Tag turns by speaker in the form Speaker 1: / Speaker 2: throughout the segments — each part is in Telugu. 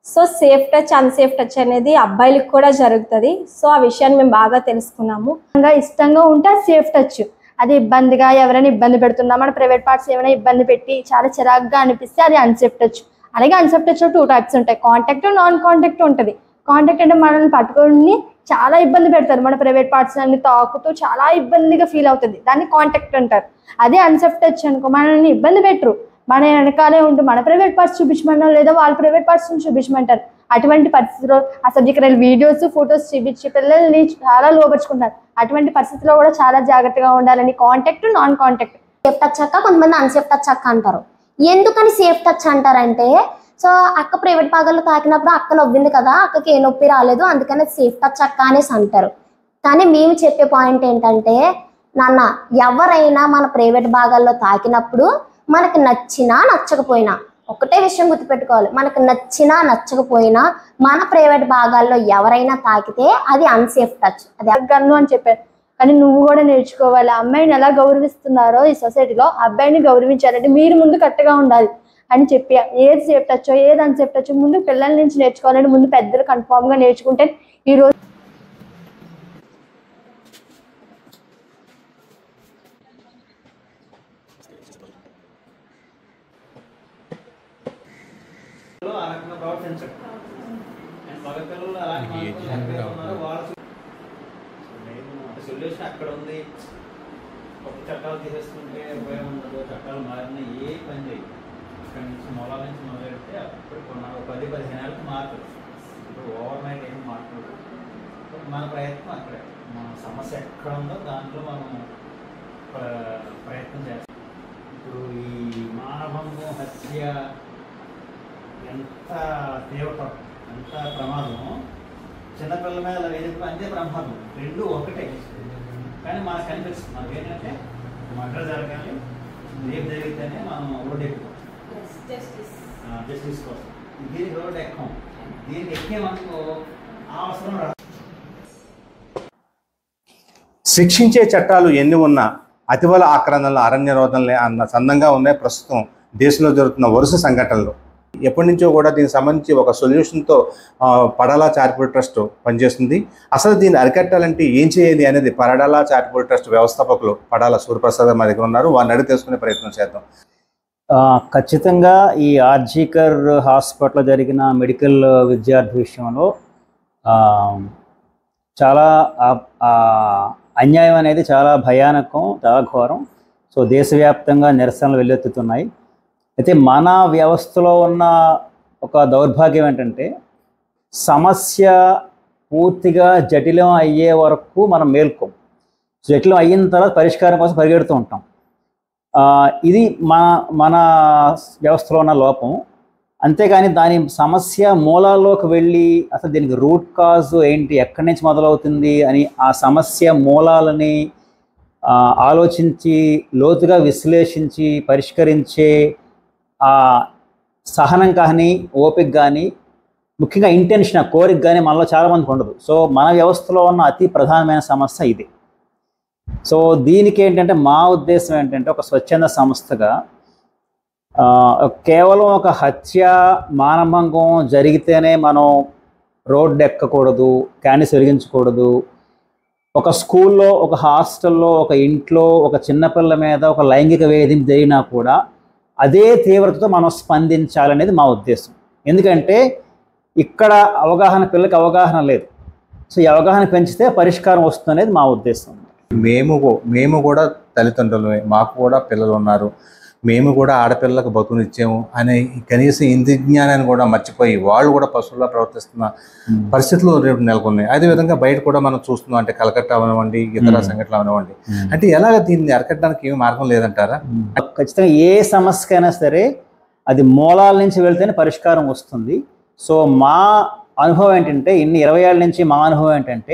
Speaker 1: So safe touch unsafe touch అనేది అబ్బాయిలకు కూడా జరుగుతుంది సో ఆ విషయాన్ని మేము బాగా తెలుసుకున్నాము
Speaker 2: ఇష్టంగా ఇష్టంగా ఉంటే అది సేఫ్ టచ్ అది ఇబ్బందిగా ఎవరైనా ఇబ్బంది పెడుతున్నా మన ప్రైవేట్ పార్ట్స్ ఏమైనా ఇబ్బంది పెట్టి చాలా చిరాగ్గా అనిపిస్తే అది అన్సేఫ్ టచ్ అలాగే అన్సేఫ్ టచ్ టూ టైప్స్ ఉంటాయి కాంటాక్ట్ నాన్ కాంటాక్ట్ ఉంటుంది కాంటాక్ట్ అంటే మనల్ని పట్టుకొని చాలా ఇబ్బంది పెడతారు మన ప్రైవేట్ పార్ట్స్ అన్ని తాకుతూ చాలా ఇబ్బందిగా ఫీల్ అవుతుంది దాన్ని కాంటాక్ట్ అంటారు అదే అన్సేఫ్ టచ్ అనుకో మనల్ని ఇబ్బంది పెట్టరు మన వెనకాలే ఉంటూ మన ప్రైవేట్ పార్ట్స్ చూపించమన్నారు లేదా వాళ్ళ ప్రైవేట్ పార్ట్స్ చూపించమంటారు అటువంటి పరిస్థితిలో అసభ్యకర వీడియోస్ ఫొటోస్ చూపించి పిల్లల్ని చాలా లోపరుచుకుంటారు అటువంటి పరిస్థితిలో కూడా చాలా జాగ్రత్తగా ఉండాలని contact non contact
Speaker 3: safe touch అక్క కొంతమంది అన్సేఫ్ టచ్ అక్క అంటారు ఎందుకని సేఫ్ టచ్ అంటారంటే సో అక్క ప్రైవేట్ భాగాల్లో తాకినప్పుడు అక్క నవ్వింది కదా అక్కకి ఏ నొప్పి రాలేదు అందుకని సేఫ్ టచ్ అక్క అనేసి అంటారు కానీ మేము చెప్పే పాయింట్ ఏంటంటే నాన్న ఎవరైనా మన ప్రైవేట్ భాగాల్లో తాకినప్పుడు మనకి నచ్చినా నచ్చకపోయినా ఒకటే విషయం గుర్తుపెట్టుకోవాలి మనకు నచ్చినా నచ్చకపోయినా మన ప్రైవేట్ భాగాల్లో ఎవరైనా తాకితే అది అన్సేఫ్ టచ్ అది
Speaker 2: గన్ను అని చెప్పారు కానీ నువ్వు కూడా నేర్చుకోవాలి అమ్మాయిని ఎలా గౌరవిస్తున్నారో ఈ సొసైటీలో అబ్బాయిని గౌరవించాలంటే మీరు ముందు కరెక్ట్గా ఉండాలి అని చెప్పి ఏది సేఫ్ టచ్చో ఏది అన్సేఫ్ టచ్చో ముందు పిల్లల నుంచి నేర్చుకోవాలంటే ముందు పెద్దలు కన్ఫామ్గా నేర్చుకుంటే ఈ రోజు
Speaker 4: పిల్లలు ఆ రకంగా ప్రవర్తించరు అండ్ మగ పిల్లలు అలాంటి మార్పులు ఎక్కడ ఉన్నారో వాళ్ళ సొల్యూషన్ అక్కడ ఉంది కొత్త చట్టాలు తీసేస్తుంటే ఉపయోగం ఉండదు చట్టాలు మారిన ఏ పని చేయదు అక్కడి నుంచి మూలాల నుంచి మొదలెడితే అప్పుడు కొన్న ఒక పది పదిహేను ఏళ్ళకి మారుతుంది ఇప్పుడు ఓవర్ నైట్ ఏం మాట్లాడదు మన ప్రయత్నం అక్కడే మన సమస్య ఎక్కడ ఉందో దాంట్లో మనం ప్ర- ప్రయత్నం చేస్తాం ఇప్పుడు ఈ మానభంగం హత్య ఎంత తీవ్రతరం ఎంత ప్రమాదం చిన్నపిల్లల మీద వేదిక అంతే ప్రమాదం రెండు ఒకటే కానీ మనకు కనిపిస్తుంది మనకి ఏంటంటే మర్డర్ జరగాలి రేపు జరిగితేనే మనం రోడ్ ఎక్కుతాం జస్టిస్ కోసం దీనికి రోడ్ ఎక్కం దీనికి ఎక్కేమనుకో ఆ అవసరం రాదు
Speaker 5: శిక్షించే చట్టాలు ఎన్ని ఉన్నా అతిబల ఆక్రమణలు అరణ్య రోధనలే అన్న సందంగా ఉన్నాయి ప్రస్తుతం దేశంలో జరుగుతున్న వరుస సంఘటనలు ఎప్పటి నుంచో కూడా దీనికి సంబంధించి ఒక సొల్యూషన్తో ఆ, పడాలా చారిటబుల్ ట్రస్ట్ పనిచేస్తుంది అసలు దీన్ని అరికట్టాలంటే ఏం చేయాలి అనేది పడాలా చారిటబుల్ ట్రస్ట్ వ్యవస్థాపకులు పడాల సూర్యప్రసాద్ మా దగ్గర ఉన్నారు వారిని అడిగి తెలుసుకునే ప్రయత్నం చేద్దాం
Speaker 6: ఆ, ఖచ్చితంగా ఈ ఆర్జీకర్ హాస్పిటల్ జరిగిన మెడికల్ విద్యార్థి విషయంలో ఆ, చాలా ఆ- ఆ అన్యాయం అనేది చాలా భయానకం చాలా ఘోరం సో దేశవ్యాప్తంగా నిరసనలు వెల్లెత్తుతున్నాయి అయితే మన వ్యవస్థలో ఉన్న ఒక దౌర్భాగ్యం ఏంటంటే సమస్య పూర్తిగా జటిలం అయ్యే వరకు మనం మేల్కోం జటిలం అయిన తర్వాత పరిష్కారం కోసం పరిగెడుతూ ఉంటాం ఆ, ఇది మన మన వ్యవస్థలో ఉన్న లోపం అంతేగాని దాని సమస్య మూలాల్లోకి వెళ్ళి అసలు దీనికి రూట్ కాజ్ ఏంటి ఎక్కడి నుంచి మొదలవుతుంది అని ఆ సమస్య మూలాలని ఆ, ఆలోచించి లోతుగా విశ్లేషించి పరిష్కరించే ఆ సహనం కానీ ఓపిక కానీ ముఖ్యంగా ఇంటెన్షన్ ఆ కోరిక కానీ మనలో చాలామందికి ఉండదు సో మన వ్యవస్థలో ఉన్న అతి ప్రధానమైన సమస్య ఇది సో దీనికి ఏంటంటే మా ఉద్దేశం ఏంటంటే ఒక స్వచ్ఛంద సంస్థగా ఆ, కేవలం ఒక హత్య మానభంగం జరిగితేనే మనం రోడ్డు ఎక్కకూడదు క్యానిస్ వెలిగించకూడదు ఒక స్కూల్లో ఒక హాస్టల్లో ఒక ఇంట్లో ఒక చిన్నపిల్ల మీద ఒక లైంగిక వేధింపు జరిగినా కూడా అదే తీవ్రతతో మనం స్పందించాలనేది మా ఉద్దేశం ఎందుకంటే ఇక్కడ అవగాహన పిల్లకి అవగాహన లేదు సో ఈ అవగాహన పెంచితే పరిష్కారం వస్తుంది అనేది మా ఉద్దేశం
Speaker 5: మేము కూ- మేము కూడా తల్లిదండ్రులమే మాకు కూడా పిల్లలు ఉన్నారు మేము కూడా ఆడపిల్లలకు బతుకునిచ్చాము అనే ఈ కనీసం ఇంటి జ్ఞానాన్ని కూడా మర్చిపోయి వాళ్ళు కూడా పశువులా ప్రవర్తిస్తున్న పరిస్థితులు రేపు నెలకొన్నాయి అదేవిధంగా బయట కూడా మనం చూస్తున్నాం అంటే కలకత్తా అవనివ్వండి ఇతర
Speaker 6: Hmm.
Speaker 5: సంఘటనలు అవనివ్వండి అంటే ఎలాగ దీన్ని అరకట్టడానికి ఏమి మార్గం లేదంటారా
Speaker 6: ఖచ్చితంగా ఏ సమస్యకైనా సరే అది మూలాల నుంచి వెళ్తేనే పరిష్కారం వస్తుంది సో మా అనుభవం ఏంటంటే ఇన్ని ఇరవై ఏళ్ళ నుంచి మా అనుభవం ఏంటంటే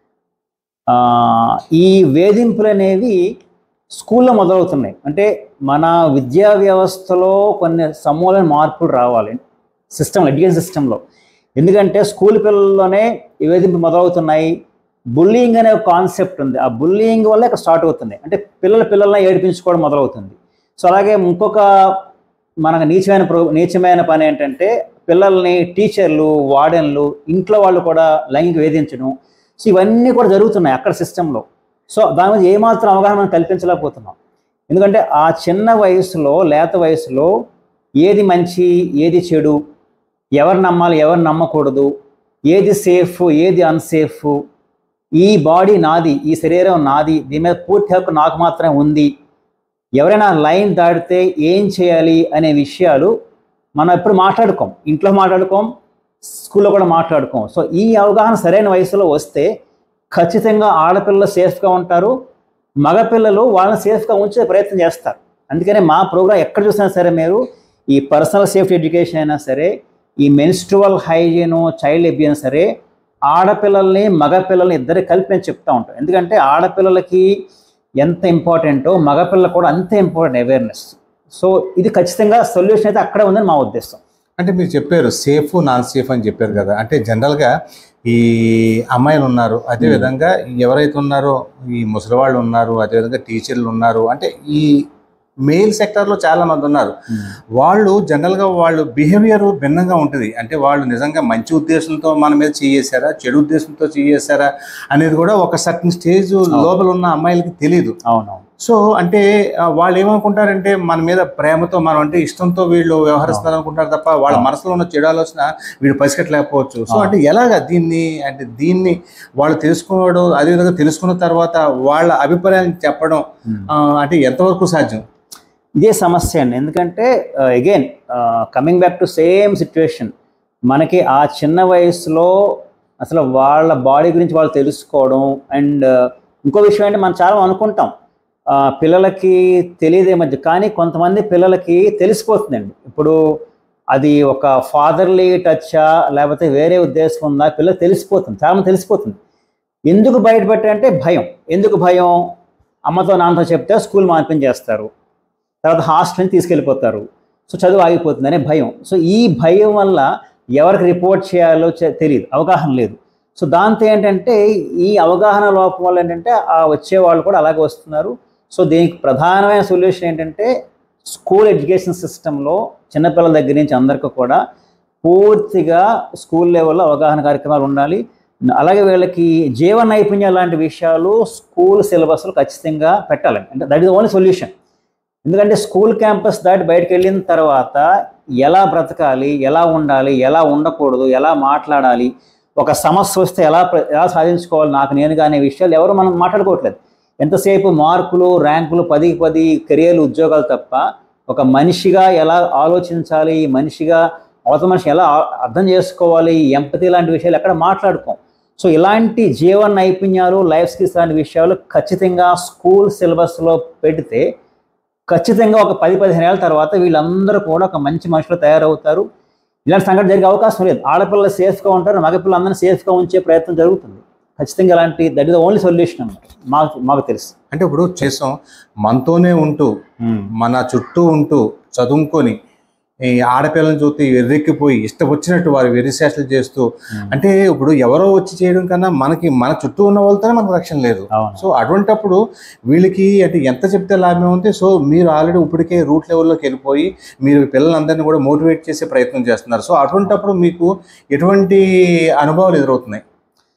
Speaker 6: ఆ, ఈ వేధింపులు అనేవి స్కూల్లో మొదలవుతున్నాయి అంటే మన విద్యా వ్యవస్థలో కొన్ని సమూల మార్పులు రావాలి సిస్టమ్ ఎడ్యుకేషన్ సిస్టంలో ఎందుకంటే స్కూల్ పిల్లల్లోనే ఈ వేధింపులు మొదలవుతున్నాయి బుల్లింగ్ అనే ఒక కాన్సెప్ట్ ఉంది ఆ బుల్లింగ్ వల్ల ఇక్కడ స్టార్ట్ అవుతుంది అంటే పిల్లల పిల్లల్ని ఏడిపించుకోవడం మొదలవుతుంది సో అలాగే ఇంకొక మనకు నీచమైన ప్రో నీచమైన పని ఏంటంటే పిల్లల్ని టీచర్లు వార్డెన్లు ఇంట్లో వాళ్ళు కూడా లైంగిక వేధించడం సో ఇవన్నీ కూడా జరుగుతున్నాయి అక్కడ సిస్టంలో సో దాని మీద ఏమాత్రం అవగాహన మనం కల్పించలేకపోతున్నాం ఎందుకంటే ఆ చిన్న వయసులో లేత వయసులో ఏది మంచి ఏది చెడు ఎవరు నమ్మాలి ఎవరు నమ్మకూడదు ఏది సేఫ్ ఏది అన్సేఫ్ ఈ బాడీ నాది ఈ శరీరం నాది దీని మీద పూర్తి హక్కు నాకు మాత్రమే ఉంది ఎవరైనా లైన్ దాటితే ఏం చేయాలి అనే విషయాలు మనం ఎప్పుడు మాట్లాడుకోం ఇంట్లో మాట్లాడుకోం స్కూల్లో కూడా మాట్లాడుకోం సో ఈ అవగాహన సరైన వయసులో వస్తే ఖచ్చితంగా ఆడపిల్లలు సేఫ్గా ఉంటారు మగపిల్లలు వాళ్ళని సేఫ్గా ఉంచే ప్రయత్నం చేస్తారు అందుకనే మా ప్రోగ్రాం ఎక్కడ చూసినా సరే మీరు ఈ పర్సనల్ సేఫ్టీ ఎడ్యుకేషన్ అయినా సరే ఈ మెన్స్ట్రువల్ హైజీను చైల్డ్ ఎబియన్ సరే ఆడపిల్లల్ని మగపిల్లల్ని ఇద్దరు కలిపి నేను చెప్తా ఉంటాను ఎందుకంటే ఆడపిల్లలకి ఎంత ఇంపార్టెంటో మగపిల్లలకు కూడా అంతే ఇంపార్టెంట్ అవేర్నెస్ సో ఇది ఖచ్చితంగా సొల్యూషన్ అయితే అక్కడే ఉందని మా ఉద్దేశం
Speaker 5: అంటే మీరు చెప్పారు సేఫ్ నాన్ సేఫ్ అని చెప్పారు కదా అంటే జనరల్గా ఈ అమ్మాయిలు ఉన్నారు అదే విధంగా ఎవరైతే ఉన్నారో ఈ ముసలి వాళ్ళు ఉన్నారు అదేవిధంగా టీచర్లు ఉన్నారు అంటే ఈ మెయిల్ సెక్టార్లో చాలా మంది ఉన్నారు వాళ్ళు జనరల్గా వాళ్ళు బిహేవియర్ భిన్నంగా ఉంటుంది అంటే వాళ్ళు నిజంగా మంచి ఉద్దేశంతో మన మీద చేయేశారా చెడు ఉద్దేశంతో చేయేశారా అనేది కూడా ఒక సర్టన్ స్టేజ్ లోపల ఉన్న అమ్మాయిలకి తెలియదు
Speaker 6: అవునవును
Speaker 5: సో అంటే ఆ, వాళ్ళు ఏమనుకుంటారంటే మన మీద ప్రేమతో మనం అంటే ఇష్టంతో వీళ్ళు వ్యవహరిస్తారు అనుకుంటారు తప్ప వాళ్ళ
Speaker 6: అవును.
Speaker 5: మనసులో ఉన్న చెడు ఆలోచన వీళ్ళు పసిగట్టలేకపోవచ్చు సో
Speaker 6: అవును.
Speaker 5: అంటే ఎలాగా దీన్ని అంటే దీన్ని వాళ్ళు తెలుసుకోవడం అదేవిధంగా తెలుసుకున్న తర్వాత వాళ్ళ అభిప్రాయం చెప్పడం ఆ, అంటే ఎంతవరకు సాధ్యం
Speaker 6: ఇదే సమస్య అండి ఎందుకంటే again coming back to same situation మనకి ఆ చిన్న వయసులో అసలు వాళ్ళ బాడీ గురించి వాళ్ళు తెలుసుకోవడం అండ్ ఇంకో విషయం అంటే మనం చాలా అనుకుంటాం ఆ, పిల్లలకి తెలియదే మధ్య కానీ కొంతమంది పిల్లలకి తెలిసిపోతుందండి ఇప్పుడు అది ఒక ఫాదర్లీ టచ్చా లేకపోతే వేరే ఉద్దేశం ఉందా పిల్లలకు తెలిసిపోతుంది చాలా మంది తెలిసిపోతుంది ఎందుకు బయటపెట్టారంటే భయం ఎందుకు భయం అమ్మతో నాన్నతో చెప్తే స్కూల్ మార్పించేస్తారు తర్వాత హాస్టల్ని తీసుకెళ్ళిపోతారు సో చదువు ఆగిపోతుంది అనే భయం సో ఈ భయం వల్ల ఎవరికి రిపోర్ట్ చేయాలో చె- తెలియదు అవగాహన లేదు సో దాంతో ఏంటంటే ఈ అవగాహన లోపం వల్ల ఏంటంటే ఆ వచ్చే వాళ్ళు కూడా అలాగే వస్తున్నారు సో దీనికి ప్రధానమైన సొల్యూషన్ ఏంటంటే స్కూల్ ఎడ్యుకేషన్ సిస్టంలో చిన్నపిల్లల దగ్గర నుంచి అందరికీ కూడా పూర్తిగా స్కూల్ లెవెల్లో అవగాహన కార్యక్రమాలు ఉండాలి అలాగే వీళ్ళకి జీవ నైపుణ్యం లాంటి విషయాలు స్కూల్ సిలబస్లో ఖచ్చితంగా పెట్టాలి అంటే దట్ ఈస్ ఓన్లీ సొల్యూషన్ ఎందుకంటే స్కూల్ క్యాంపస్ దాటి బయటకు వెళ్ళిన తర్వాత ఎలా బ్రతకాలి ఎలా ఉండాలి ఎలా ఉండకూడదు ఎలా మాట్లాడాలి ఒక సమస్య వస్తే ఎలా ప్ర- ఎలా సాధించుకోవాలి నాకు నేనుగా అనే విషయాలు ఎవరు మనం మాట్లాడుకోవట్లేదు ఎంతసేపు మార్కులు ర్యాంకులు పదికి పది కెరియర్లు ఉద్యోగాలు తప్ప ఒక మనిషిగా ఎలా ఆలోచించాలి మనిషిగా అవతల మనిషి ఎలా ఆ- అర్థం చేసుకోవాలి ఎంపతి లాంటి విషయాలు ఎక్కడ మాట్లాడుకోం సో ఇలాంటి జీవన నైపుణ్యాలు లైఫ్ స్కిల్స్ లాంటి విషయాలు ఖచ్చితంగా స్కూల్ సిలబస్లో పెడితే ఖచ్చితంగా ఒక పది పదిహేను ఏళ్ళ తర్వాత వీళ్ళందరూ కూడా ఒక మంచి మనుషులు తయారవుతారు ఇలాంటి సంఘటన జరిగే అవకాశం లేదు ఆడపిల్లలు సేఫ్గా ఉంటారు మగపిల్లలు అందరినీ సేఫ్గా ఉంచే ప్రయత్నం జరుగుతుంది ఖచ్చితంగా ఇలాంటి దట్ ఇస్ ఓన్లీ సొల్యూషన్ అన్నమాట మాకు మాకు తెలుసు
Speaker 5: అంటే ఇప్పుడు చేసాం మనతోనే ఉంటూ మన చుట్టూ ఉంటూ చదువుకొని ఈ ఆడపిల్లలను చూస్తే ఎర్రెక్కిపోయి ఇష్టం వచ్చినట్టు వారు వెరిశాసలు చేస్తూ అంటే ఇప్పుడు ఎవరో వచ్చి చేయడం కన్నా మనకి మన చుట్టూ ఉన్న వాళ్ళతోనే మనకు రక్షణ లేదు
Speaker 6: అవును
Speaker 5: సో అటువంటప్పుడు వీళ్ళకి అంటే ఎంత చెప్తే లాభం ఉంది సో మీరు ఆల్రెడీ ఇప్పటికే రూట్ లెవెల్లోకి వెళ్ళిపోయి మీరు పిల్లలందరినీ కూడా మోటివేట్ చేసే ప్రయత్నం చేస్తున్నారు సో అటువంటప్పుడు మీకు ఎటువంటి అనుభవాలు ఎదురవుతున్నాయి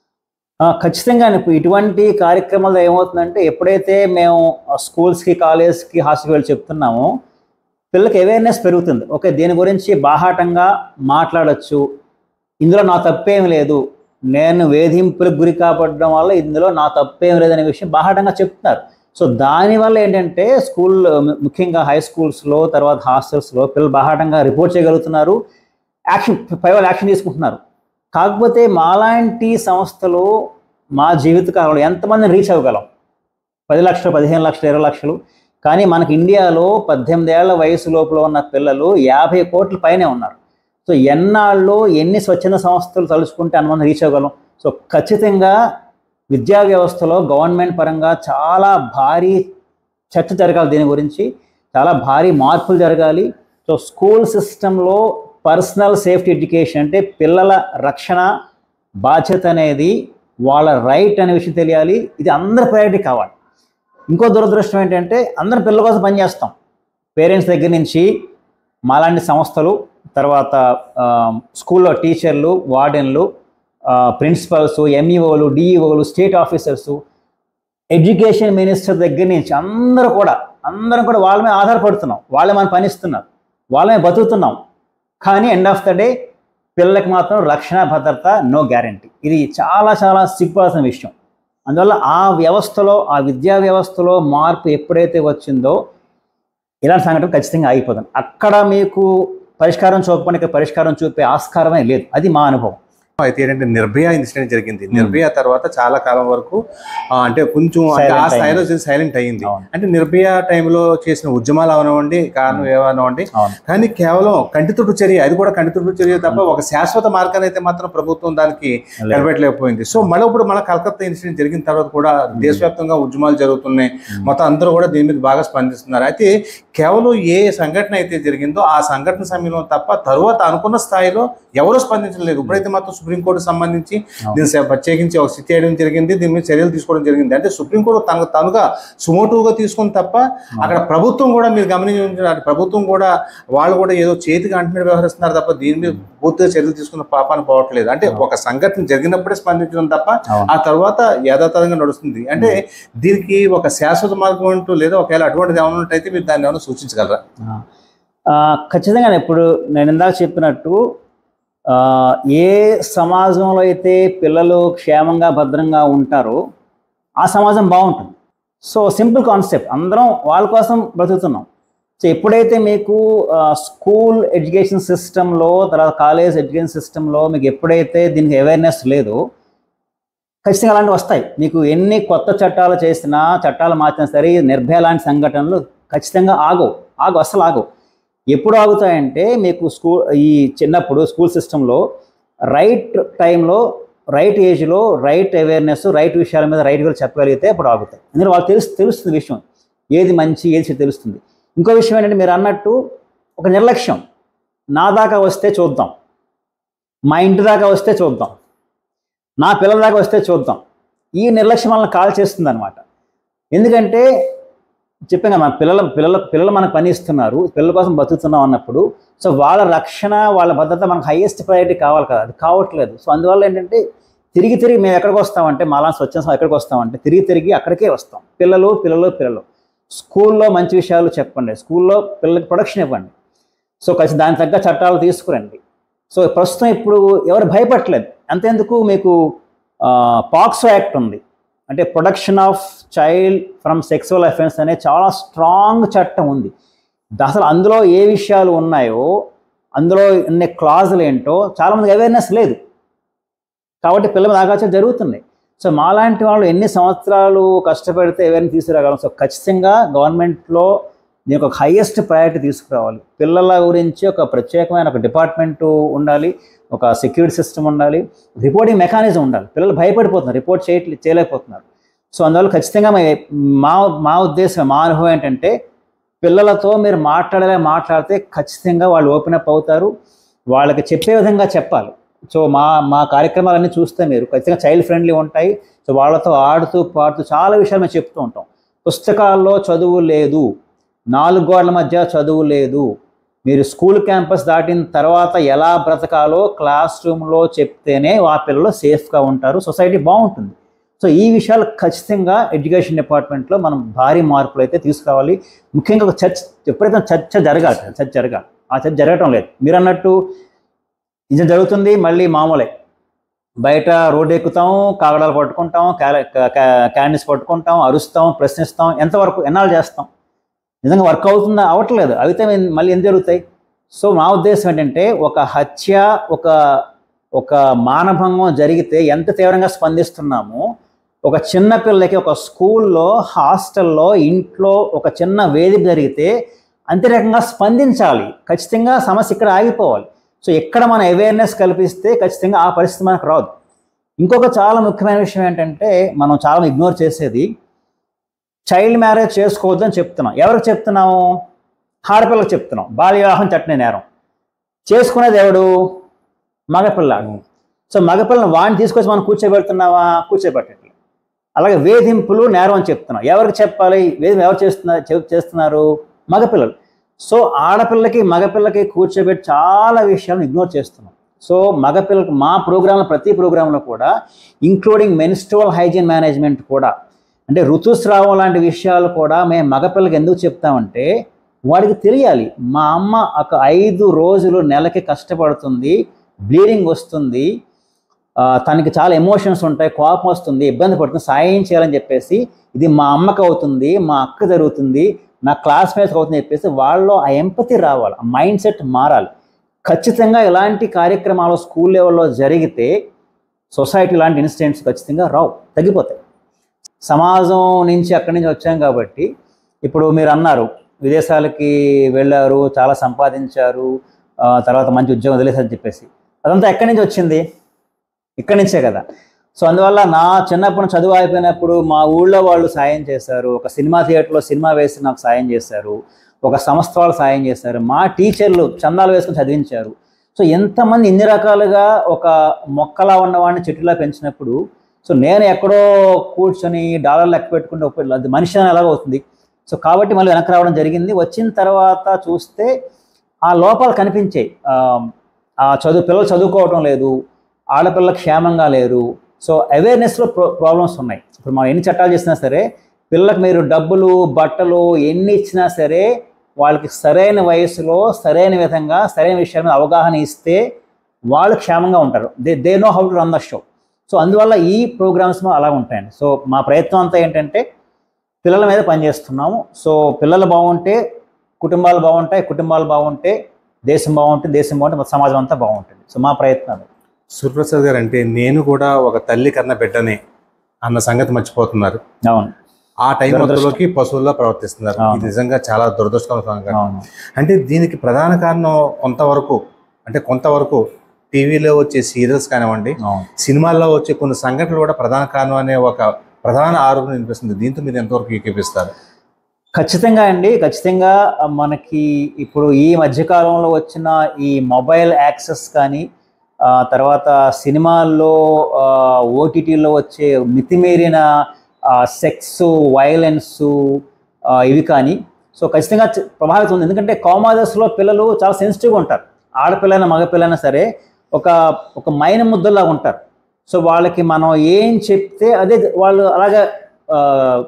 Speaker 6: ఆ, ఖచ్చితంగా ఇప్పుడు ఇటువంటి కార్యక్రమాలు ఏమవుతుందంటే ఎప్పుడైతే మేము స్కూల్స్కి కాలేజ్కి హాస్పిటల్ చెప్తున్నామో పిల్లలకి అవేర్నెస్ పెరుగుతుంది ఓకే దీని గురించి బాహాటంగా మాట్లాడొచ్చు ఇందులో నా తప్పేం లేదు నేను వేధింపులకు గురి కాబడడం వల్ల ఇందులో నా తప్పేం లేదనే విషయం బాహాటంగా చెప్తున్నారు సో దానివల్ల ఏంటంటే స్కూల్ ముఖ్యంగా హై స్కూల్స్లో తర్వాత హాస్టల్స్లో పిల్లలు బాహాటంగా రిపోర్ట్ చేయగలుగుతున్నారు యాక్షన్ పై వాళ్ళు యాక్షన్ తీసుకుంటున్నారు కాకపోతే మాలాంటి సంస్థలు మా జీవితకాలంలో ఎంతమందిని రీచ్ అవ్వగలం పది లక్షలు పదిహేను లక్షలు ఇరవై లక్షలు కానీ మనకి ఇండియాలో పద్దెనిమిది ఏళ్ల వయసు లోపల ఉన్న పిల్లలు యాభై కోట్ల పైనే ఉన్నారు సో ఎన్నాళ్ళు ఎన్ని స్వచ్ఛంద సంస్థలు తలుచుకుంటే అంతమంది రీచ్ అవ్వగలం సో ఖచ్చితంగా విద్యా వ్యవస్థలో గవర్నమెంట్ పరంగా చాలా భారీ చర్చ జరగాలి దీని గురించి చాలా భారీ మార్పులు జరగాలి సో స్కూల్ సిస్టంలో పర్సనల్ సేఫ్టీ ఎడ్యుకేషన్ అంటే పిల్లల రక్షణ బాధ్యత అనేది వాళ్ళ రైట్ అనే విషయం తెలియాలి ఇది అందరి ప్రయారిటీ కావాలి ఇంకో దురదృష్టం ఏంటంటే అందరం పిల్లల కోసం పనిచేస్తాం పేరెంట్స్ దగ్గర నుంచి మాలాంటి సంస్థలు తర్వాత ఆ, స్కూల్లో టీచర్లు వార్డెన్లు ప్రిన్సిపల్స్ ఎంఈఓలు డిఈఓలు స్టేట్ ఆఫీసర్స్ ఎడ్యుకేషన్ మినిస్టర్ దగ్గర నుంచి అందరూ కూడా అందరం కూడా వాళ్ళ మీద ఆధారపడుతున్నాం వాళ్ళే మనం పనిస్తున్నారు వాళ్ళ మీద బతుకుతున్నాం కానీ ఎండ్ ఆఫ్ ద డే పిల్లలకి మాత్రం రక్షణ భద్రత నో గ్యారంటీ ఇది చాలా చాలా సిగ్గుపడాల్సిన విషయం అందువల్ల ఆ వ్యవస్థలో ఆ విద్యా వ్యవస్థలో మార్పు ఎప్పుడైతే వచ్చిందో ఇలాంటి సంఘటన ఖచ్చితంగా ఆగిపోతుంది అక్కడ మీకు పరిష్కారం చూపడానికి పరిష్కారం చూపే ఆస్కారమే లేదు అది మా అనుభవం
Speaker 5: అయితే ఏంటంటే నిర్భయ ఇన్సిడెంట్ జరిగింది నిర్భయ తర్వాత చాలా కాలం వరకు ఆ, అంటే కొంచెం అంటే ఆ
Speaker 6: Silent
Speaker 5: స్థాయిలో సైలెంట్ అయ్యింది
Speaker 6: అవును.
Speaker 5: అంటే నిర్భయ టైంలో చేసిన ఉద్యమాలు అవనివ్వండి కారణం ఏమనివ్వండి
Speaker 6: అవును
Speaker 5: కానీ కేవలం కంటితుడు చర్య అది కూడా కంటితుడు చర్య తప్ప ఒక శాశ్వత మార్గాన్ని అయితే మాత్రం ప్రభుత్వం దానికి
Speaker 6: లేదు.
Speaker 5: కనిపెట్టలేకపోయింది సో మళ్ళీ ఇప్పుడు మన కలకత్తా ఇన్సిడెంట్ జరిగిన తర్వాత కూడా దేశవ్యాప్తంగా ఉద్యమాలు జరుగుతున్నాయి మొత్తం అందరూ కూడా దీని మీద బాగా స్పందిస్తున్నారు అయితే కేవలం ఏ సంఘటన అయితే జరిగిందో ఆ సంఘటన సమయంలో తప్ప తరువాత అనుకున్న స్థాయిలో ఎవరూ స్పందించలేదు ఇప్పుడైతే మాత్రం సుప్రీంకోర్టు సంబంధించి దీన్ని స- ప్రత్యేకించి ఒక స్థితి వేయడం జరిగింది దీని మీద చర్యలు తీసుకోవడం జరిగింది అంటే సుప్రీంకోర్టు తనకు తనుగా సుమోటుగా తీసుకుని తప్ప అక్కడ ప్రభుత్వం కూడా మీరు గమనించారు ప్రభుత్వం కూడా వాళ్ళు కూడా ఏదో చేతికి అంటున్నట్టు వ్యవహరిస్తున్నారు తప్ప దీని మీద పూర్తిగా చర్యలు తీసుకున్న పాపాన్ని పోవట్లేదు అంటే ఒక సంఘటన జరిగినప్పుడే స్పందించడం తప్ప
Speaker 6: అవును.
Speaker 5: ఆ తర్వాత యథాతథంగా నడుస్తుంది అంటే దీనికి ఒక శాశ్వత మార్గం అంటూ లేదా ఒకవేళ అటువంటిది ఏమైనా ఉన్నట్టయితే మీరు దాన్ని ఏమైనా సూచించగలరా
Speaker 6: ఆ, ఖచ్చితంగా ఇప్పుడు నేను ఇందాక చెప్పినట్టు ఆ, ఏ సమాజంలో అయితే పిల్లలు క్షేమంగా భద్రంగా ఉంటారో ఆ సమాజం బాగుంటుంది సో సింపుల్ కాన్సెప్ట్ అందరం వాళ్ళ కోసం బ్రతుకుతున్నాం సో ఎప్పుడైతే మీకు ఆ, స్కూల్ ఎడ్యుకేషన్ సిస్టంలో తర్వాత కాలేజ్ ఎడ్యుకేషన్ సిస్టంలో మీకు ఎప్పుడైతే దీనికి అవేర్నెస్ లేదో ఖచ్చితంగా అలాంటివి వస్తాయి మీకు ఎన్ని కొత్త చట్టాలు చేసినా చట్టాలు మార్చినా సరే నిర్భయ లాంటి సంఘటనలు ఖచ్చితంగా ఆగవు ఆగు అసలు ఆగవు ఎప్పుడు ఆగుతాయంటే మీకు స్కూల్ ఈ చిన్నప్పుడు స్కూల్ సిస్టంలో రైట్ టైంలో రైట్ ఏజ్లో రైట్ అవేర్నెస్ రైట్ విషయాల మీద రైట్గా చెప్పగలిగితే అప్పుడు ఆగుతాయి ఎందుకంటే వాళ్ళు తెలుసు తెలుస్తుంది విషయం ఏది మంచి ఏది చెడు తెలుస్తుంది ఇంకో విషయం ఏంటంటే మీరు అన్నట్టు ఒక నిర్లక్ష్యం నా దాకా వస్తే చూద్దాం మా ఇంటి దాకా వస్తే చూద్దాం నా పిల్లల దాకా వస్తే చూద్దాం ఈ నిర్లక్ష్యం మనల్ని కాల్ చేస్తుంది అనమాట ఎందుకంటే చెప్పాం కదా మన పిల్లల పిల్లల పిల్లలు మనకు పని ఇస్తున్నారు పిల్లల కోసం బతుకుతున్నాం అన్నప్పుడు సో వాళ్ళ రక్షణ వాళ్ళ భద్రత మనకు హైయెస్ట్ ప్రయారిటీ కావాలి కదా అది కావట్లేదు సో అందువల్ల ఏంటంటే తిరిగి తిరిగి మేము ఎక్కడికి వస్తామంటే మాలా స్వచ్ఛ సంస్థ ఎక్కడికి వస్తామంటే తిరిగి తిరిగి అక్కడికే వస్తాం పిల్లలు పిల్లలు పిల్లలు స్కూల్లో మంచి విషయాలు చెప్పండి స్కూల్లో పిల్లలకి ప్రొడక్షన్ ఇవ్వండి సో కలిసి దాని తగ్గ చట్టాలు తీసుకురండి సో ప్రస్తుతం ఇప్పుడు ఎవరు భయపడట్లేదు అంతేందుకు మీకు పాక్సో యాక్ట్ ఉంది అంటే production of child from sexual offence అనే చాలా స్ట్రాంగ్ చట్టం ఉంది ద- అసలు అందులో ఏ విషయాలు ఉన్నాయో అందులో ఉన్న క్లాజులు ఏంటో చాలామందికి అవేర్నెస్ లేదు కాబట్టి పిల్లల మీద ఆగాచాలు జరుగుతున్నాయి సో మాలాంటి వాళ్ళు ఎన్ని సంవత్సరాలు కష్టపడితే ఎవరిని తీసుకురాగలం సో ఖచ్చితంగా గవర్నమెంట్లో దీనికి ఒక హైయెస్ట్ ప్రయారిటీ తీసుకురావాలి పిల్లల గురించి ఒక ప్రత్యేకమైన ఒక డిపార్ట్మెంట్ ఉండాలి ఒక సెక్యూరిటీ సిస్టమ్ ఉండాలి రిపోర్టింగ్ మెకానిజం ఉండాలి పిల్లలు భయపడిపోతున్నారు రిపోర్ట్ చేయట్లే చేయలేకపోతున్నారు సో అందువల్ల ఖచ్చితంగా మే- మా మా ఉద్దేశం మా అనుభవం ఏంటంటే పిల్లలతో మీరు మాట్లాడలే మాట్లాడితే ఖచ్చితంగా వాళ్ళు ఓపెన్ అప్ అవుతారు వాళ్ళకి చెప్పే విధంగా చెప్పాలి సో మా మా కార్యక్రమాలన్నీ చూస్తే మీరు ఖచ్చితంగా చైల్డ్ ఫ్రెండ్లీ ఉంటాయి సో వాళ్ళతో ఆడుతూ పాడుతూ చాలా విషయాలు మేము చెప్తూ ఉంటాం పుస్తకాల్లో చదువు లేదు నాలుగు గోడల మధ్య చదువు లేదు మీరు స్కూల్ క్యాంపస్ దాటిన తర్వాత ఎలా బ్రతకాలో క్లాస్ రూమ్లో చెప్తేనే ఆ పిల్లలు సేఫ్గా ఉంటారు సొసైటీ బాగుంటుంది సో ఈ విషయాలు ఖచ్చితంగా ఎడ్యుకేషన్ డిపార్ట్మెంట్లో మనం భారీ మార్పులు అయితే తీసుకురావాలి ముఖ్యంగా ఒక చర్చ ఎప్పుడైతే చర్చ జరగాలి చర్చ జరగాలి ఆ చర్చ జరగటం లేదు మీరు అన్నట్టు ఇది జరుగుతుంది మళ్ళీ మామూలే బయట రోడ్డు ఎక్కుతాం కాగడాలు పట్టుకుంటాం క్యాండిస్ పట్టుకుంటాం అరుస్తాం ప్రశ్నిస్తాం ఎంతవరకు ఎన్నాళ్ళు చేస్తాం నిజంగా వర్క్ అవుతుందా అవ్వట్లేదు అయితే మేము మళ్ళీ ఏం జరుగుతాయి సో మా ఉద్దేశం ఏంటంటే ఒక హత్య ఒక ఒక మానభంగం జరిగితే ఎంత తీవ్రంగా స్పందిస్తున్నామో ఒక చిన్న పిల్లకి ఒక స్కూల్లో హాస్టల్లో ఇంట్లో ఒక చిన్న వేదిక జరిగితే అంతే రకంగా స్పందించాలి ఖచ్చితంగా సమస్య ఇక్కడ ఆగిపోవాలి సో ఎక్కడ మన అవేర్నెస్ కల్పిస్తే ఖచ్చితంగా ఆ పరిస్థితి మనకు రాదు ఇంకొక చాలా ముఖ్యమైన విషయం ఏంటంటే మనం చాలా ఇగ్నోర్ చేసేది చైల్డ్ మ్యారేజ్ చేసుకోవద్దని చెప్తున్నాం ఎవరికి చెప్తున్నాము ఆడపిల్లకి చెప్తున్నాం బాల్య వివాహం చట్టనే నేరం చేసుకునేది ఎవడు మగపిల్లాడు సో మగపిల్లని వాడిని తీసుకొచ్చి మనం కూర్చోబెడుతున్నావా కూర్చోబెట్టట్లేదు అలాగే వేధింపులు నేరం అని చెప్తున్నాం ఎవరికి చెప్పాలి వేధింపు ఎవరు చేస్తున్నారు చెప్- చేస్తున్నారు మగపిల్లలు సో ఆడపిల్లకి మగపిల్లకి కూర్చోబెట్టి చాలా విషయాలను ఇగ్నోర్ చేస్తున్నాం సో మగపిల్లకి మా ప్రోగ్రాంలో ప్రతి ప్రోగ్రాంలో కూడా ఇంక్లూడింగ్ మెన్స్ట్రువల్ హైజీన్ మేనేజ్మెంట్ కూడా అంటే ఋతుస్రావం లాంటి విషయాలు కూడా మేము మగపిల్లకి ఎందుకు చెప్తామంటే వాడికి తెలియాలి మా అమ్మ ఒక ఐదు రోజులు నెలకి కష్టపడుతుంది బ్లీడింగ్ వస్తుంది ఆ, తనకి చాలా ఎమోషన్స్ ఉంటాయి కోపం వస్తుంది ఇబ్బంది పడుతుంది సాయం చేయాలని చెప్పేసి ఇది మా అమ్మకి అవుతుంది మా అక్క జరుగుతుంది నా క్లాస్మేట్స్కి అవుతుంది చెప్పేసి వాళ్ళలో ఆ ఎంపతి రావాలి ఆ మైండ్ సెట్ మారాలి ఖచ్చితంగా ఇలాంటి కార్యక్రమాలు స్కూల్ లెవెల్లో జరిగితే సొసైటీ లాంటి ఇన్సిడెంట్స్ ఖచ్చితంగా రావు తగ్గిపోతాయి సమాజం నుంచి అక్కడి నుంచి వచ్చాం కాబట్టి ఇప్పుడు మీరు అన్నారు విదేశాలకి వెళ్ళారు చాలా సంపాదించారు ఆ, తర్వాత మంచి ఉద్యోగం వదిలేసని చెప్పేసి అదంతా ఎక్కడి నుంచి వచ్చింది ఇక్కడి నుంచే కదా సో అందువల్ల నా చిన్నప్పుడు చదువు అయిపోయినప్పుడు మా ఊళ్ళో వాళ్ళు సాయం చేశారు ఒక సినిమా థియేటర్లో సినిమా వేసి నాకు సాయం చేశారు ఒక సంస్థ వాళ్ళు సాయం చేశారు మా టీచర్లు చందాలు వేసుకుని చదివించారు సో ఎంతమంది ఇన్ని రకాలుగా ఒక మొక్కలా ఉన్నవాడిని చెట్టులా పెంచినప్పుడు సో నేను ఎక్కడో కూర్చొని డాలర్ లెక్క పెట్టుకుంటే ఉపయోగం లేదు. అది మనిషి అని ఎలాగో అవుతుంది సో కాబట్టి మళ్ళీ వెనక్కి రావడం జరిగింది వచ్చిన తర్వాత చూస్తే ఆ లోపాలు కనిపించాయి ఆ, ఆ చదువు పిల్లలు చదువుకోవటం లేదు ఆడపిల్ల క్షేమంగా లేరు సో అవేర్నెస్లో ప్రో ప్రాబ్లమ్స్ ఉన్నాయి ఇప్పుడు మనం ఎన్ని చట్టాలు చేసినా సరే పిల్లలకు మీరు డబ్బులు బట్టలు ఎన్ని ఇచ్చినా సరే వాళ్ళకి సరైన వయసులో సరైన విధంగా సరైన విషయాల మీద అవగాహన ఇస్తే వాళ్ళు క్షేమంగా ఉంటారు they they know how to run the show so అందువల్ల ఈ ప్రోగ్రామ్స్ అలా ఉంటాయండి సో మా ప్రయత్నం అంతా ఏంటంటే పిల్లల మీద పనిచేస్తున్నాము సో పిల్లలు బాగుంటే కుటుంబాలు బాగుంటాయి కుటుంబాలు బాగుంటే దేశం బాగుంటుంది దేశం బాగుంటే మొత్తం సమాజం అంతా బాగుంటుంది సో మా ప్రయత్నం
Speaker 5: సూర్యప్రసాద్ గారు అంటే నేను కూడా ఒక తల్లి కన్న బిడ్డనే అన్న సంగతి మర్చిపోతున్నారు
Speaker 6: అవును
Speaker 5: ఆ టైం
Speaker 6: దురదృష్టం.
Speaker 5: లోకి పశువుల్లో ప్రవర్తిస్తున్నారు
Speaker 6: అవును.
Speaker 5: ఇది నిజంగా చాలా దురదృష్టకర సంగతి.
Speaker 6: అవును
Speaker 5: అంటే దీనికి ప్రధాన కారణం కొంతవరకు అంటే కొంతవరకు టీవీలో వచ్చే సీరియల్స్ కానివ్వండి
Speaker 6: అవును
Speaker 5: సినిమాల్లో వచ్చే కొన్ని సంఘటనలు కూడా ప్రధాన కారణం అనే ఒక ప్రధాన ఆరోపణ వినిపిస్తుంది దీంతో మీరు ఎంతవరకు ఏకీపిస్తారు
Speaker 6: ఖచ్చితంగా అండి ఖచ్చితంగా మనకి ఇప్పుడు ఈ మధ్యకాలంలో వచ్చిన ఈ మొబైల్ యాక్సెస్ కానీ ఆ, తర్వాత సినిమాల్లో ఓటీటీలో వచ్చే మితిమీరిన సెక్స్ వైలెన్స్ ఇవి కానీ సో ఖచ్చితంగా చ- ప్రభావితం ఉంది ఎందుకంటే కామాదర్స్లో పిల్లలు చాలా సెన్సిటివ్గా ఉంటారు ఆడపిల్లైనా మగపిల్లైనా సరే ఒక ఒక మైన ముద్దలాగా ఉంటారు సో వాళ్ళకి మనం ఏం చెప్తే అదే వాళ్ళు అలాగా ఆ,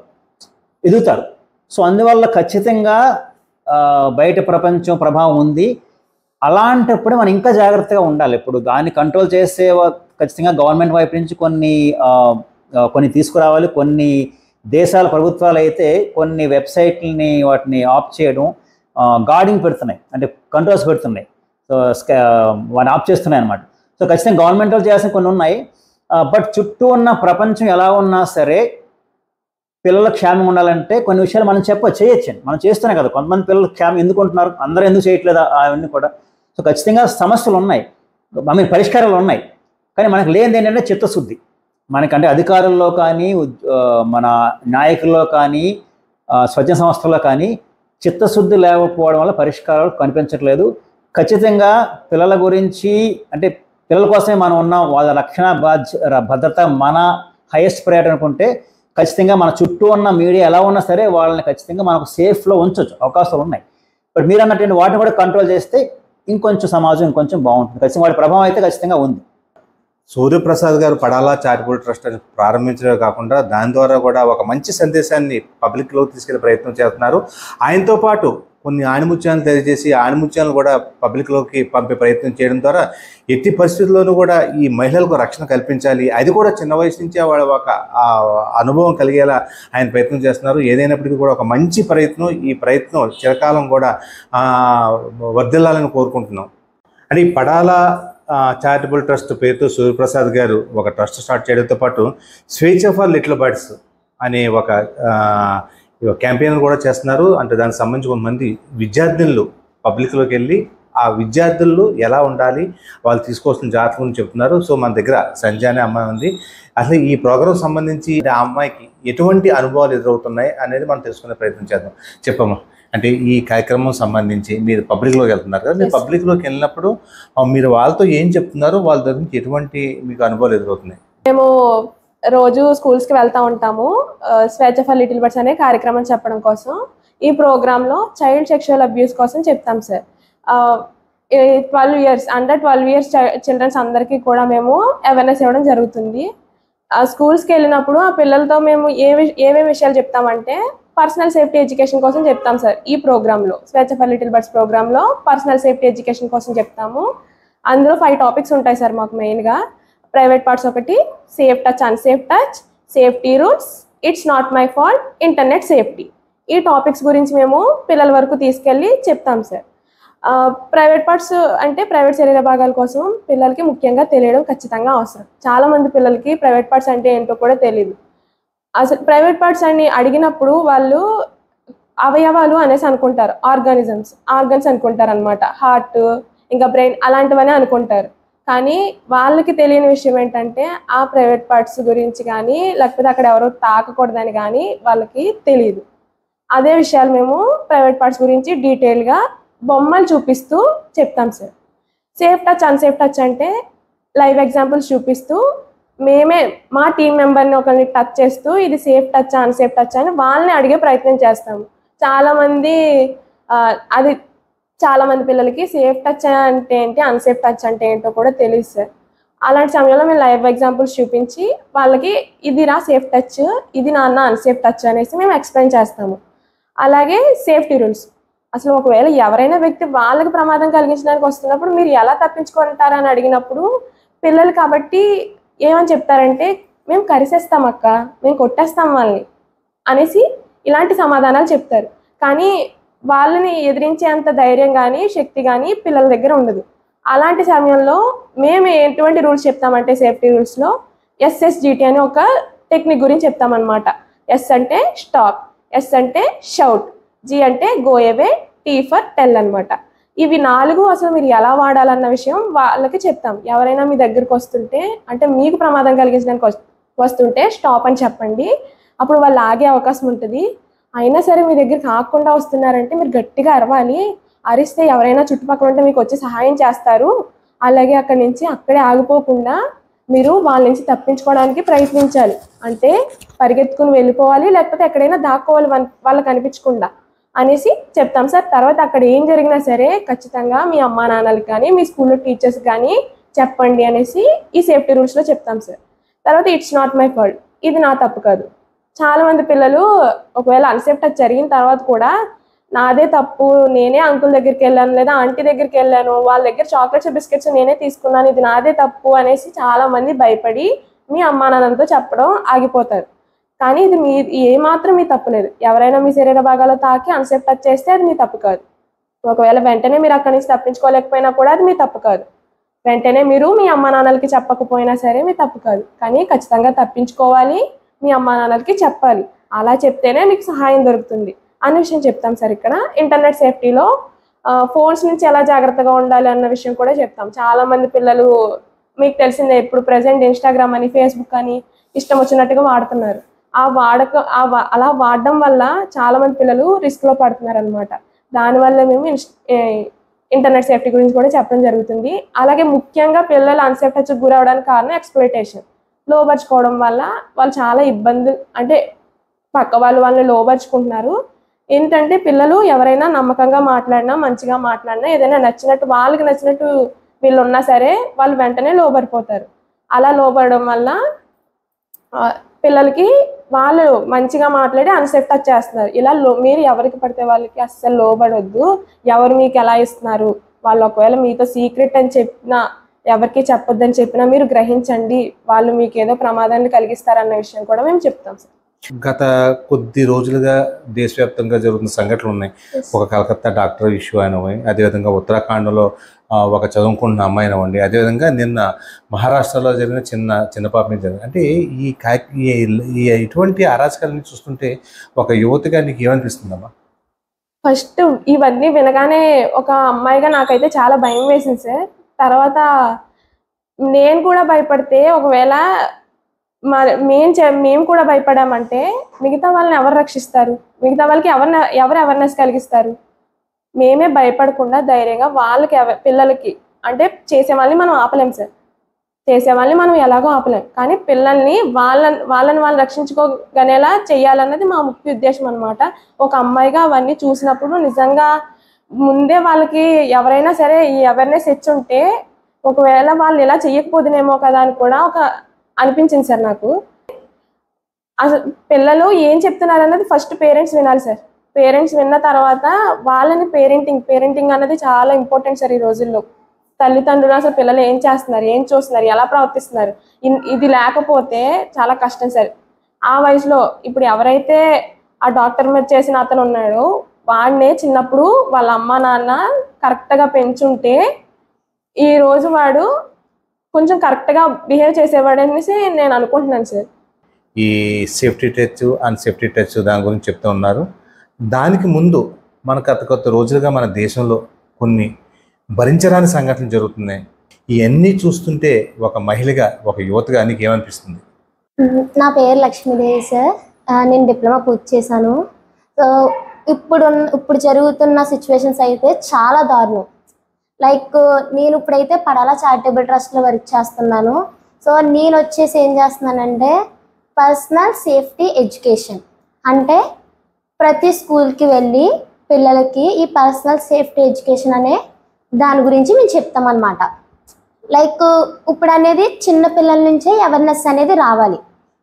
Speaker 6: ఎదుగుతారు సో అందువల్ల ఖచ్చితంగా ఆ, బయట ప్రపంచం ప్రభావం ఉంది అలాంటప్పుడు మనం ఇంకా జాగ్రత్తగా ఉండాలి ఇప్పుడు దాన్ని కంట్రోల్ చేసే వ- ఖచ్చితంగా గవర్నమెంట్ వైపు నుంచి కొన్ని ఆ, ఆ, కొన్ని తీసుకురావాలి కొన్ని దేశాల ప్రభుత్వాలు అయితే కొన్ని వెబ్సైట్లని వాటిని ఆఫ్ చేయడం గార్డింగ్ పెడుతున్నాయి అంటే కంట్రోల్స్ పెడుతున్నాయి సో వాటిని ఆఫ్ చేస్తున్నాయి అనమాట సో ఖచ్చితంగా గవర్నమెంట్ వాళ్ళు చేయాల్సిన కొన్ని ఉన్నాయి బట్ చుట్టూ ఉన్న ప్రపంచం ఎలా ఉన్నా సరే పిల్లల క్షేమం ఉండాలంటే కొన్ని విషయాలు మనం చెప్ప చేయొచ్చండి మనం చేస్తున్నాం కదా కొంతమంది పిల్లలు క్షేమం ఎందుకు ఉంటున్నారు అందరూ ఎందుకు చేయట్లేదు అవన్నీ కూడా సో ఖచ్చితంగా సమస్యలు ఉన్నాయి ఐ మీన్ పరిష్కారాలు ఉన్నాయి కానీ మనకు లేనిది ఏంటంటే చిత్తశుద్ధి మనకంటే అధికారుల్లో కానీ ఉద్- ఆ, మన నాయకుల్లో కానీ ఆ, స్వచ్ఛ సంస్థల్లో కానీ చిత్తశుద్ధి లేకపోవడం వల్ల పరిష్కారాలు కనిపించట్లేదు ఖచ్చితంగా పిల్లల గురించి అంటే పిల్లల కోసమే మనం ఉన్నాం వాళ్ళ రక్షణ బాధ్య భద్రత మన హైయెస్ట్ ప్రయారిటీ అనుకుంటే ఖచ్చితంగా మన చుట్టూ ఉన్న మీడియా ఎలా ఉన్నా సరే వాళ్ళని ఖచ్చితంగా మనకు సేఫ్లో ఉంచవచ్చు అవకాశాలు ఉన్నాయి బట్ మీరు అన్నటువంటి వాటిని కూడా కంట్రోల్ చేస్తే ఇంకొంచెం సమాజం ఇంకొంచెం బాగుంటుంది ఖచ్చితంగా వాటి ప్రభావం అయితే ఖచ్చితంగా ఉంది
Speaker 5: సూర్యప్రసాద్ గారు పడాలా చారిటబుల్ ట్రస్ట్ అని ప్రారంభించడమే కాకుండా దాని ద్వారా కూడా ఒక మంచి సందేశాన్ని పబ్లిక్లోకి తీసుకెళ్లే ప్రయత్నం చేస్తున్నారు ఆయనతో పాటు కొన్ని ఆణిముత్యాలను తెలియజేసి ఆణిముత్యాలను కూడా పబ్లిక్లోకి పంపే ప్రయత్నం చేయడం ద్వారా ఎట్టి పరిస్థితుల్లోనూ కూడా ఈ మహిళలకు రక్షణ కల్పించాలి అది కూడా చిన్న వయసు నుంచే వాళ్ళ ఒక ఆ, అనుభవం కలిగేలా ఆయన ప్రయత్నం చేస్తున్నారు ఏదైనప్పటికీ కూడా ఒక మంచి ప్రయత్నం ఈ ప్రయత్నం చిరకాలం కూడా ఆ, వర్ధిల్లాలని కోరుకుంటున్నాం అని పడాల చారిటబుల్ ట్రస్ట్ పేరుతో సూర్యప్రసాద్ గారు ఒక ట్రస్ట్ స్టార్ట్ చేయడంతో పాటు స్వేచ్ఛ ఫర్ లిటిల్ బర్డ్స్ అనే ఒక క్యాంపెయిన్ కూడా చేస్తున్నారు అంటే దానికి సంబంధించి కొంతమంది విద్యార్థినులు పబ్లిక్లోకి వెళ్ళి ఆ విద్యార్థులు ఎలా ఉండాలి వాళ్ళు తీసుకోవాల్సిన జాగ్రత్త గురించి చెప్తున్నారు సో మన దగ్గర సంజయ్ అనే అమ్మాయి ఉంది అసలు ఈ ప్రోగ్రాం సంబంధించి ఆ అమ్మాయికి ఎటువంటి అనుభవాలు ఎదురవుతున్నాయి అనేది మనం తెలుసుకునే ప్రయత్నం చేద్దాం చెప్పమ్మా అంటే ఈ కార్యక్రమం సంబంధించి మీరు పబ్లిక్లోకి వెళ్తున్నారు కదా మీరు
Speaker 1: Yes.
Speaker 5: పబ్లిక్లోకి వెళ్ళినప్పుడు ఆ, మీరు వాళ్ళతో ఏం చెప్తున్నారు వాళ్ళ దగ్గర నుంచి ఎటువంటి మీకు అనుభవాలు ఎదురవుతున్నాయి
Speaker 7: మేము రోజు స్కూల్స్ కి వెళ్తా ఉంటాము ఆ, స్వేచ్ఛ ఫర్ లిటిల్ బర్డ్స్ అనే కార్యక్రమం చెప్పడం కోసం ఈ ప్రోగ్రాంలో చైల్డ్ సెక్షువల్ అబ్యూస్ కోసం చెప్తాం sir twelve years under twelve years children అందరికీ కూడా మేము అవేర్నెస్ ఇవ్వడం జరుగుతుంది ఆ స్కూల్స్కి వెళ్ళినప్పుడు ఆ పిల్లలతో మేము ఏ విష- ఏమేమి విషయాలు చెప్తామంటే పర్సనల్ సేఫ్టీ ఎడ్యుకేషన్ కోసం చెప్తాం సార్ ఈ ప్రోగ్రాంలో స్వేచ్ఛ ఫర్ లిటిల్ బర్డ్స్ ప్రోగ్రాంలో పర్సనల్ సేఫ్టీ ఎడ్యుకేషన్ కోసం చెప్తాము అందులో ఫైవ్ టాపిక్స్ ఉంటాయి సార్ మాకు మెయిన్గా ప్రైవేట్ పార్ట్స్ ఒకటి safe touch unsafe touch safety rules it's not my fault internet safety ఈ టాపిక్స్ గురించి మేము పిల్లల వరకు తీసుకెళ్ళి చెప్తాం సార్ ప్రైవేట్ పార్ట్స్ అంటే ప్రైవేట్ శరీర భాగాల కోసం పిల్లలకి ముఖ్యంగా తెలియడం ఖచ్చితంగా అవసరం చాలా మంది పిల్లలకి ప్రైవేట్ పార్ట్స్ అంటే ఏంటో కూడా తెలియదు అసలు ప్రైవేట్ పార్ట్స్ అని అడిగినప్పుడు వాళ్ళు అవయవాలు అనేసి అనుకుంటారు ఆర్గానిజమ్స్ ఆర్గన్స్ అనుకుంటారు అనమాట హార్ట్ ఇంకా బ్రెయిన్ అలాంటివనే అనుకుంటారు కానీ వాళ్ళకి తెలియని విషయం ఏంటంటే ఆ ప్రైవేట్ పార్ట్స్ గురించి కానీ లేకపోతే అక్కడ ఎవరో తాకకూడదని కానీ వాళ్ళకి తెలియదు అదే విషయాలు మేము ప్రైవేట్ పార్ట్స్ గురించి డీటెయిల్గా బొమ్మలు చూపిస్తూ చెప్తాం sir safe touch unsafe touch అంటే లైవ్ ఎగ్జాంపుల్స్ చూపిస్తూ మేమే మా టీం మెంబర్ని ఒకరిని టచ్ చేస్తూ ఇది సేఫ్ టచ్ అన్సేఫ్ టచ్ అని వాళ్ళని అడిగే ప్రయత్నం చేస్తాము చాలామంది ఆ, అది చాలా మంది పిల్లలకి సేఫ్ టచ్ అంటే ఏంటి అన్సేఫ్ టచ్ అంటే ఏంటో కూడా తెలియదు సార్ అలాంటి సమయంలో మేము లైవ్ ఎగ్జాంపుల్స్ చూపించి వాళ్ళకి ఇది నా సేఫ్ టచ్ ఇది నాన్న అన్సేఫ్ టచ్ అనేసి మేము ఎక్స్ప్లెయిన్ చేస్తాము అలాగే సేఫ్టీ రూల్స్ అసలు ఒకవేళ ఎవరైనా వ్యక్తి వాళ్ళకి ప్రమాదం కలిగించడానికి వస్తున్నప్పుడు మీరు ఎలా తప్పించుకుంటారని అడిగినప్పుడు పిల్లలు కాబట్టి ఏమని చెప్తారంటే మేము కరిసేస్తాం అక్క మేము కొట్టేస్తాం వాళ్ళని అనేసి ఇలాంటి సమాధానాలు చెప్తారు కానీ వాళ్ళని ఎదిరించేంత ధైర్యం కానీ శక్తి కానీ పిల్లల దగ్గర ఉండదు అలాంటి సమయంలో మేము ఎటువంటి రూల్స్ చెప్తామంటే సేఫ్టీ రూల్స్లో ఎస్ఎస్జిటి అని ఒక టెక్నిక్ గురించి చెప్తామన్నమాట ఎస్ అంటే స్టాప్ ఎస్ అంటే షౌట్ జి అంటే go away T for tell అన్నమాట ఇవి నాలుగు అసలు మీరు ఎలా వాడాలన్న విషయం వాళ్ళకి చెప్తాం ఎవరైనా మీ దగ్గరికి వస్తుంటే అంటే మీకు ప్రమాదం కలిగించడానికి వస్- వస్తుంటే స్టాప్ అని చెప్పండి అప్పుడు వాళ్ళు ఆగే అవకాశం ఉంటుంది అయినా సరే మీ దగ్గరికి ఆగకుండా వస్తున్నారంటే మీరు గట్టిగా అరవాలి అరిస్తే ఎవరైనా చుట్టుపక్కల ఉంటే మీకు వచ్చి సహాయం చేస్తారు అలాగే అక్కడి నుంచి అక్కడే ఆగిపోకుండా మీరు వాళ్ళ నుంచి తప్పించుకోవడానికి ప్రయత్నించాలి అంటే పరిగెత్తుకుని వెళ్ళిపోవాలి లేకపోతే ఎక్కడైనా దాక్కోవాలి వన్- వాళ్ళకి కనిపించకుండా అనేసి చెప్తాం సార్ తర్వాత అక్కడ ఏం జరిగినా సరే ఖచ్చితంగా మీ అమ్మా నాన్నలకు కానీ మీ స్కూల్లో టీచర్స్ కానీ చెప్పండి అనేసి ఈ సేఫ్టీ రూల్స్లో చెప్తాం సార్ తర్వాత ఇట్స్ నాట్ మై ఫాల్ట్ ఇది నా తప్పు కాదు చాలా మంది పిల్లలు ఒకవేళ అన్సేఫ్ టచ్ జరిగిన తర్వాత కూడా నాదే తప్పు నేనే అంకుల్ దగ్గరికి వెళ్ళాను లేదా ఆంటీ దగ్గరికి వెళ్ళాను వాళ్ళ దగ్గర చాక్లెట్స్ బిస్కెట్స్ నేనే తీసుకున్నాను ఇది నాదే తప్పు అనేసి చాలా మంది భయపడి మీ అమ్మా నాన్నలతో చెప్పడం ఆగిపోతారు కానీ ఇది మీ ఏ మాత్రం మీ తప్పు లేదు ఎవరైనా మీ శరీర భాగాలు తాకి అన్సేఫ్ టచ్ చేస్తే అది మీ తప్పు కాదు ఒకవేళ వెంటనే మీరు అక్కడి నుంచి తప్పించుకోలేకపోయినా కూడా అది మీ తప్పు కాదు వెంటనే మీరు మీ అమ్మా నాన్నలకి చెప్పకపోయినా సరే మీ తప్పు కాదు కానీ ఖచ్చితంగా తప్పించుకోవాలి మీ అమ్మా నాన్నలకి చెప్పాలి అలా చెప్తేనే మీకు సహాయం దొరుకుతుంది అనే విషయం చెప్తాం సార్ ఇక్కడ ఇంటర్నెట్ సేఫ్టీలో ఫోన్స్ నుంచి ఎలా జాగ్రత్తగా ఉండాలి అన్న విషయం కూడా చెప్తాం చాలా మంది పిల్లలు మీకు తెలిసిందే ఇప్పుడు ప్రజెంట్ ఇన్స్టాగ్రామ్ అని ఫేస్బుక్ అని ఇష్టం వచ్చినట్టుగా వాడుతున్నారు ఆ వాడక ఆ వా- అలా వాడడం వల్ల చాలా మంది పిల్లలు risk లో పడుతున్నారు అనమాట దానివల్ల మేము ఇన్స్- ఏ, ఇంటర్నెట్ సేఫ్టీ గురించి కూడా చెప్పడం జరుగుతుంది అలాగే ముఖ్యంగా పిల్లలు అన్సేఫ్ టచ్ గురవడానికి కారణం ఎక్స్ప్లోయిటేషన్ లోపరుచుకోవడం వల్ల వాళ్ళు చాలా ఇబ్బంది అంటే పక్క వాళ్ళు వాళ్ళని లోపరుచుకుంటున్నారు ఏంటంటే పిల్లలు ఎవరైనా నమ్మకంగా మాట్లాడినా మంచిగా మాట్లాడినా ఏదైనా నచ్చినట్టు వాళ్ళకి నచ్చినట్టు వీళ్ళు ఉన్నా సరే వాళ్ళు వెంటనే లోబడిపోతారు అలా లోబడడం వల్ల ఆ, పిల్లలకి వాళ్ళు మంచిగా మాట్లాడి అన్సేఫ్ టచ్ చేస్తున్నారు ఇలా లో మీరు ఎవరికి పడితే వాళ్ళకి అస్సలు లోబడొద్దు ఎవరు మీకు ఎలా ఇస్తున్నారు వాళ్ళు ఒకవేళ మీతో సీక్రెట్ అని చెప్పినా ఎవరికి చెప్పొద్దని చెప్పినా మీరు గ్రహించండి వాళ్ళు మీకు ఏదో ప్రమాదాన్ని కలిగిస్తారన్న విషయం కూడా మేము చెప్తాం సార్
Speaker 5: గత కొద్ది రోజులుగా దేశవ్యాప్తంగా జరుగుతున్న సంఘటనలు ఉన్నాయి ఒక కలకత్తా డాక్టర్ ఇష్యూ అయినవి అదేవిధంగా ఉత్తరాఖండ్లో ఆ, ఒక చదువుకుంటున్న అమ్మాయి అవ్వండి అదేవిధంగా నిన్న మహారాష్ట్రలో జరిగిన చిన్న చిన్న పాప మీద జరిగింది అంటే ఈ కా ఈ- ఈ ఇటువంటి అరాచకాలని చూస్తుంటే ఒక యువతిగా నీకు ఏమనిపిస్తుందమ్మా
Speaker 7: ఫస్ట్ ఇవన్నీ వినగానే ఒక అమ్మాయిగా నాకైతే చాలా భయం వేసింది సార్ తర్వాత నేను కూడా భయపడితే ఒకవేళ మా మేము చే మేము కూడా భయపడామంటే మిగతా వాళ్ళని ఎవరు రక్షిస్తారు మిగతా వాళ్ళకి ఎవరిని ఎవరు అవేర్నెస్ కలిగిస్తారు మేమే భయపడకుండా ధైర్యంగా వాళ్ళకి ఎవ- పిల్లలకి అంటే చేసే వాళ్ళని మనం ఆపలేం సార్ చేసే వాళ్ళని మనం ఎలాగో ఆపలేం కానీ పిల్లల్ని వాళ్ళ వాళ్ళని వాళ్ళు రక్షించుకోగనేలా చేయాలన్నది మా ముఖ్య ఉద్దేశం అనమాట ఒక అమ్మాయిగా అవన్నీ చూసినప్పుడు నిజంగా ముందే వాళ్ళకి ఎవరైనా సరే ఈ అవేర్నెస్ ఇచ్చి ఉంటే ఒకవేళ వాళ్ళు ఇలా చెయ్యకపోదునేమో కదా అని కూడా ఒక అనిపించింది సార్ నాకు అసలు పిల్లలు ఏం చెప్తున్నారు అన్నది ఫస్ట్ పేరెంట్స్ వినాలి సార్ పేరెంట్స్ విన్న తర్వాత వాళ్ళని పేరెంటింగ్ పేరెంటింగ్ అన్నది చాలా ఇంపార్టెంట్ సార్ ఈ రోజుల్లో తల్లిదండ్రులు అసలు పిల్లలు ఏం చేస్తున్నారు ఏం చూస్తున్నారు ఎలా ప్రవర్తిస్తున్నారు ఇన్- ఇది లేకపోతే చాలా కష్టం సార్ ఆ వయసులో ఇప్పుడు ఎవరైతే ఆ డాక్టర్ మీద చేసిన అతను ఉన్నాడో వాడినే చిన్నప్పుడు వాళ్ళ అమ్మ నాన్న కరెక్ట్గా పెంచుంటే ఈ రోజు వాడు కొంచెం కరెక్ట్గా బిహేవ్ చేసేవాడు అనేసి నేను అనుకుంటున్నాను సార్
Speaker 5: ఈ safety touch and safety touch దాని గురించి చెప్తూ ఉన్నారు దానికి ముందు మన గత కొత్త రోజులుగా మన దేశంలో కొన్ని భరించరాని సంఘటనలు జరుగుతున్నాయి ఇవన్నీ చూస్తుంటే ఒక మహిళగా ఒక యువతగా నీకు ఏమనిపిస్తుంది
Speaker 3: మ్మ్. నా పేరు లక్ష్మీదేవి సార్ ఆ, నేను డిప్లొమా పూర్తి చేశాను సో ఇప్పుడు ఉన్న- ఇప్పుడు జరుగుతున్న సిచ్యువేషన్స్ అయితే చాలా దారుణం లైక్ నేను ఇప్పుడైతే పడాల చారిటబుల్ ట్రస్ట్లో వర్క్ చేస్తున్నాను సో నేను వచ్చేసి ఏం చేస్తున్నానంటే పర్సనల్ సేఫ్టీ ఎడ్యుకేషన్ అంటే ప్రతి స్కూల్కి వెళ్ళి పిల్లలకి ఈ పర్సనల్ సేఫ్టీ ఎడ్యుకేషన్ అనే దాని గురించి మేము చెప్తామన్నమాట లైక్ ఇప్పుడు అనేది చిన్న పిల్లల నుంచే అవేర్నెస్ అనేది రావాలి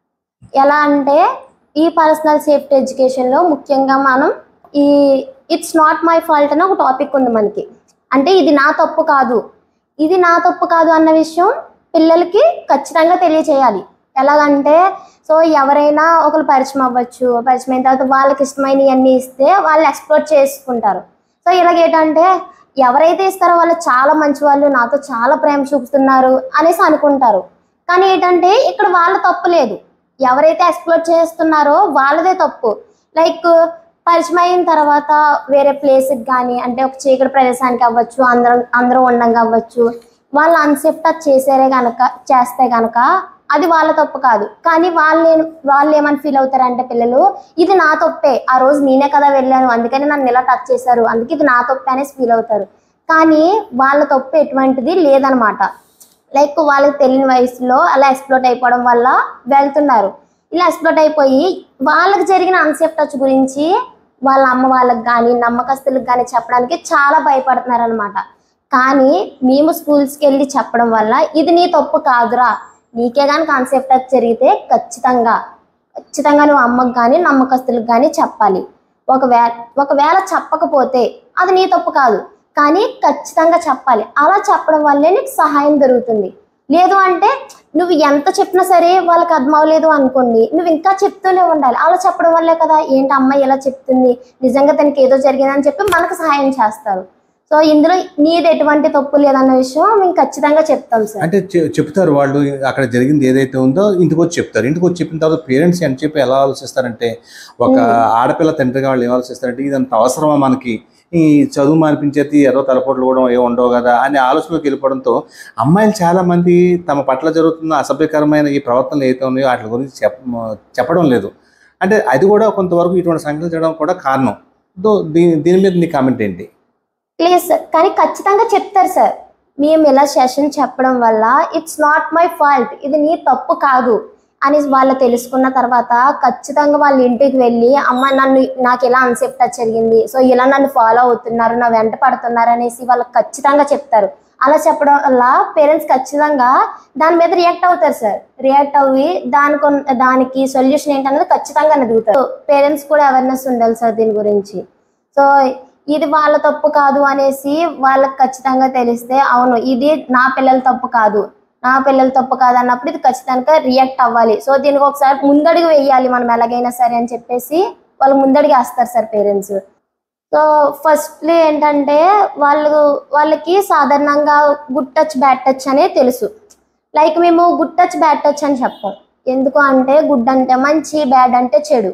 Speaker 3: ఎలా అంటే ఈ పర్సనల్ సేఫ్టీ ఎడ్యుకేషన్లో ముఖ్యంగా మనం ఈ ఇట్స్ నాట్ మై ఫాల్ట్ అని ఒక టాపిక్ ఉంది మనకి అంటే ఇది నా తప్పు కాదు ఇది నా తప్పు కాదు అన్న విషయం పిల్లలకి ఖచ్చితంగా తెలియచేయాలి ఎలాగంటే సో ఎవరైనా ఒకరు పరిచయం అవ్వచ్చు పరిచయం అయిన తర్వాత వాళ్ళకి ఇష్టమైనవి అన్నీ ఇస్తే వాళ్ళు ఎక్స్ప్లోర్ చేసుకుంటారు సో ఇలాగేంటంటే ఎవరైతే ఇస్తారో వాళ్ళు చాలా మంచి వాళ్ళు నాతో చాలా ప్రేమ చూపుతున్నారు అనేసి అనుకుంటారు కానీ ఏంటంటే ఇక్కడ వాళ్ళ తప్పు లేదు ఎవరైతే ఎక్స్ప్లోర్ చేస్తున్నారో వాళ్ళదే తప్పు లైక్ పరిచయం అయిన తర్వాత వేరే ప్లేస్కి కానీ అంటే ఒక చీకటి ప్రదేశానికి అవ్వచ్చు అందరం అందరూ ఉండంగా అవ్వచ్చు వాళ్ళు అన్సేఫ్ టచ్ చేసారే కనుక చేస్తే కనుక అది వాళ్ళ తప్పు కాదు కానీ వాళ్ళు ఏం- వాళ్ళు ఏమని ఫీల్ అవుతారంటే పిల్లలు ఇది నా తప్పే ఆ రోజు నేనే కదా వెళ్ళాను అందుకని నన్ను ఇలా టచ్ చేశారు అందుకే ఇది నా తప్పే అనేసి ఫీల్ అవుతారు కానీ వాళ్ళ తప్పు ఎటువంటిది లేదనమాట లైక్ వాళ్ళకి తెలియని వయసులో అలా ఎక్స్ప్లోట్ అయిపోవడం వల్ల వెళ్తున్నారు ఇలా ఎక్స్ప్లోట్ అయిపోయి వాళ్ళకి జరిగిన అన్సేఫ్ టచ్ గురించి వాళ్ళ అమ్మ వాళ్ళకి కానీ నమ్మకస్తులకు కానీ చెప్పడానికి చాలా భయపడుతున్నారు అనమాట కానీ మేము స్కూల్స్కి వెళ్ళి చెప్పడం వల్ల ఇది నీ తప్పు కాదురా నీకే కానీ కాన్సెప్ట్ టచ్ జరిగితే ఖచ్చితంగా ఖచ్చితంగా నువ్వు అమ్మకు కానీ నమ్మకస్తులకు కానీ చెప్పాలి ఒకవేళ ఒకవేళ చెప్పకపోతే అది నీ తప్పు కాదు కానీ ఖచ్చితంగా చెప్పాలి అలా చెప్పడం వల్లే నీకు సహాయం దొరుకుతుంది లేదు అంటే నువ్వు ఎంత చెప్పినా సరే వాళ్ళకి అర్థం అవ్వలేదు అనుకోండి నువ్వు ఇంకా చెప్తూనే ఉండాలి అలా చెప్పడం వల్లే కదా ఏంటి అమ్మాయి ఎలా చెప్తుంది నిజంగా తనకి ఏదో జరిగిందని చెప్పి మనకు సహాయం చేస్తారు సో ఇందులో నీది ఎటువంటి తప్పు లేదన్న విషయం మేము ఖచ్చితంగా చెప్తాం సార్
Speaker 5: అంటే చె- చెప్తారు వాళ్ళు అక్కడ జరిగింది ఏదైతే ఉందో ఇంటికి వచ్చి చెప్తారు ఇంటికి వచ్చి చెప్పిన తర్వాత పేరెంట్స్ అని చెప్పి ఎలా ఆలోచిస్తారంటే ఒక ఆడపిల్ల తండ్రిగా వాళ్ళు ఏం ఆలోచిస్తారంటే ఇదంత అవసరమా మనకి ఈ చదువు మానిపించేది ఎర్ర తలపోట్లు కూడా ఏ ఉండవు కదా అనే ఆలోచనలోకి వెళ్ళిపోవడంతో అమ్మాయిలు చాలా మంది తమ పట్ల జరుగుతున్న అసభ్యకరమైన ఈ ప్రవర్తనలు ఏదైతే ఉన్నాయో వాటి గురించి చెప్ చెప్పడం లేదు అంటే అది కూడా కొంతవరకు ఇటువంటి సంఘటనలు చేయడం కూడా కారణం దో దీని దీని మీద నీ కామెంట్ ఏంటి
Speaker 3: ప్లీజ్ సార్ కానీ ఖచ్చితంగా చెప్తారు సార్ మేము ఇలా సెషన్ చెప్పడం వల్ల ఇట్స్ నాట్ మై ఫాల్ట్ ఇది నీ తప్పు కాదు అని వాళ్ళు తెలుసుకున్న తర్వాత ఖచ్చితంగా వాళ్ళ ఇంటికి వెళ్ళి అమ్మ నన్ను నాకు ఇలా అన్సేఫ్ టచ్ జరిగింది సో ఇలా నన్ను ఫాలో అవుతున్నారు నా వెంట పడుతున్నారు అనేసి వాళ్ళకి ఖచ్చితంగా చెప్తారు అలా చెప్పడం వల్ల పేరెంట్స్ ఖచ్చితంగా దాని మీద రియాక్ట్ అవుతారు సార్ రియాక్ట్ అవ్వి దానికి ఉన్న- దానికి సొల్యూషన్ ఏంటన్నది ఖచ్చితంగా ఎదుగుతారు పేరెంట్స్ కూడా అవేర్నెస్ ఉండాలి సార్ దీని గురించి సో ఇది వాళ్ళ తప్పు కాదు అనేసి వాళ్ళకి ఖచ్చితంగా తెలిస్తే అవును ఇది నా పిల్లల తప్పు కాదు నా పిల్లల తప్పు కాదు అన్నప్పుడు ఇది ఖచ్చితంగా రియాక్ట్ అవ్వాలి సో దీనికి ఒకసారి ముందడుగు వేయాలి మనం ఎలాగైనా సరే అని చెప్పేసి వాళ్ళు ముందడుగు వేస్తారు సార్ పేరెంట్స్ సో ఫస్ట్లీ ఏంటంటే వాళ్ళు వాళ్ళకి సాధారణంగా గుడ్ టచ్ బ్యాడ్ టచ్ అనేది తెలుసు లైక్ మేము గుడ్ టచ్ బ్యాడ్ టచ్ అని చెప్పాం ఎందుకు అంటే గుడ్ అంటే మంచి బ్యాడ్ అంటే చెడు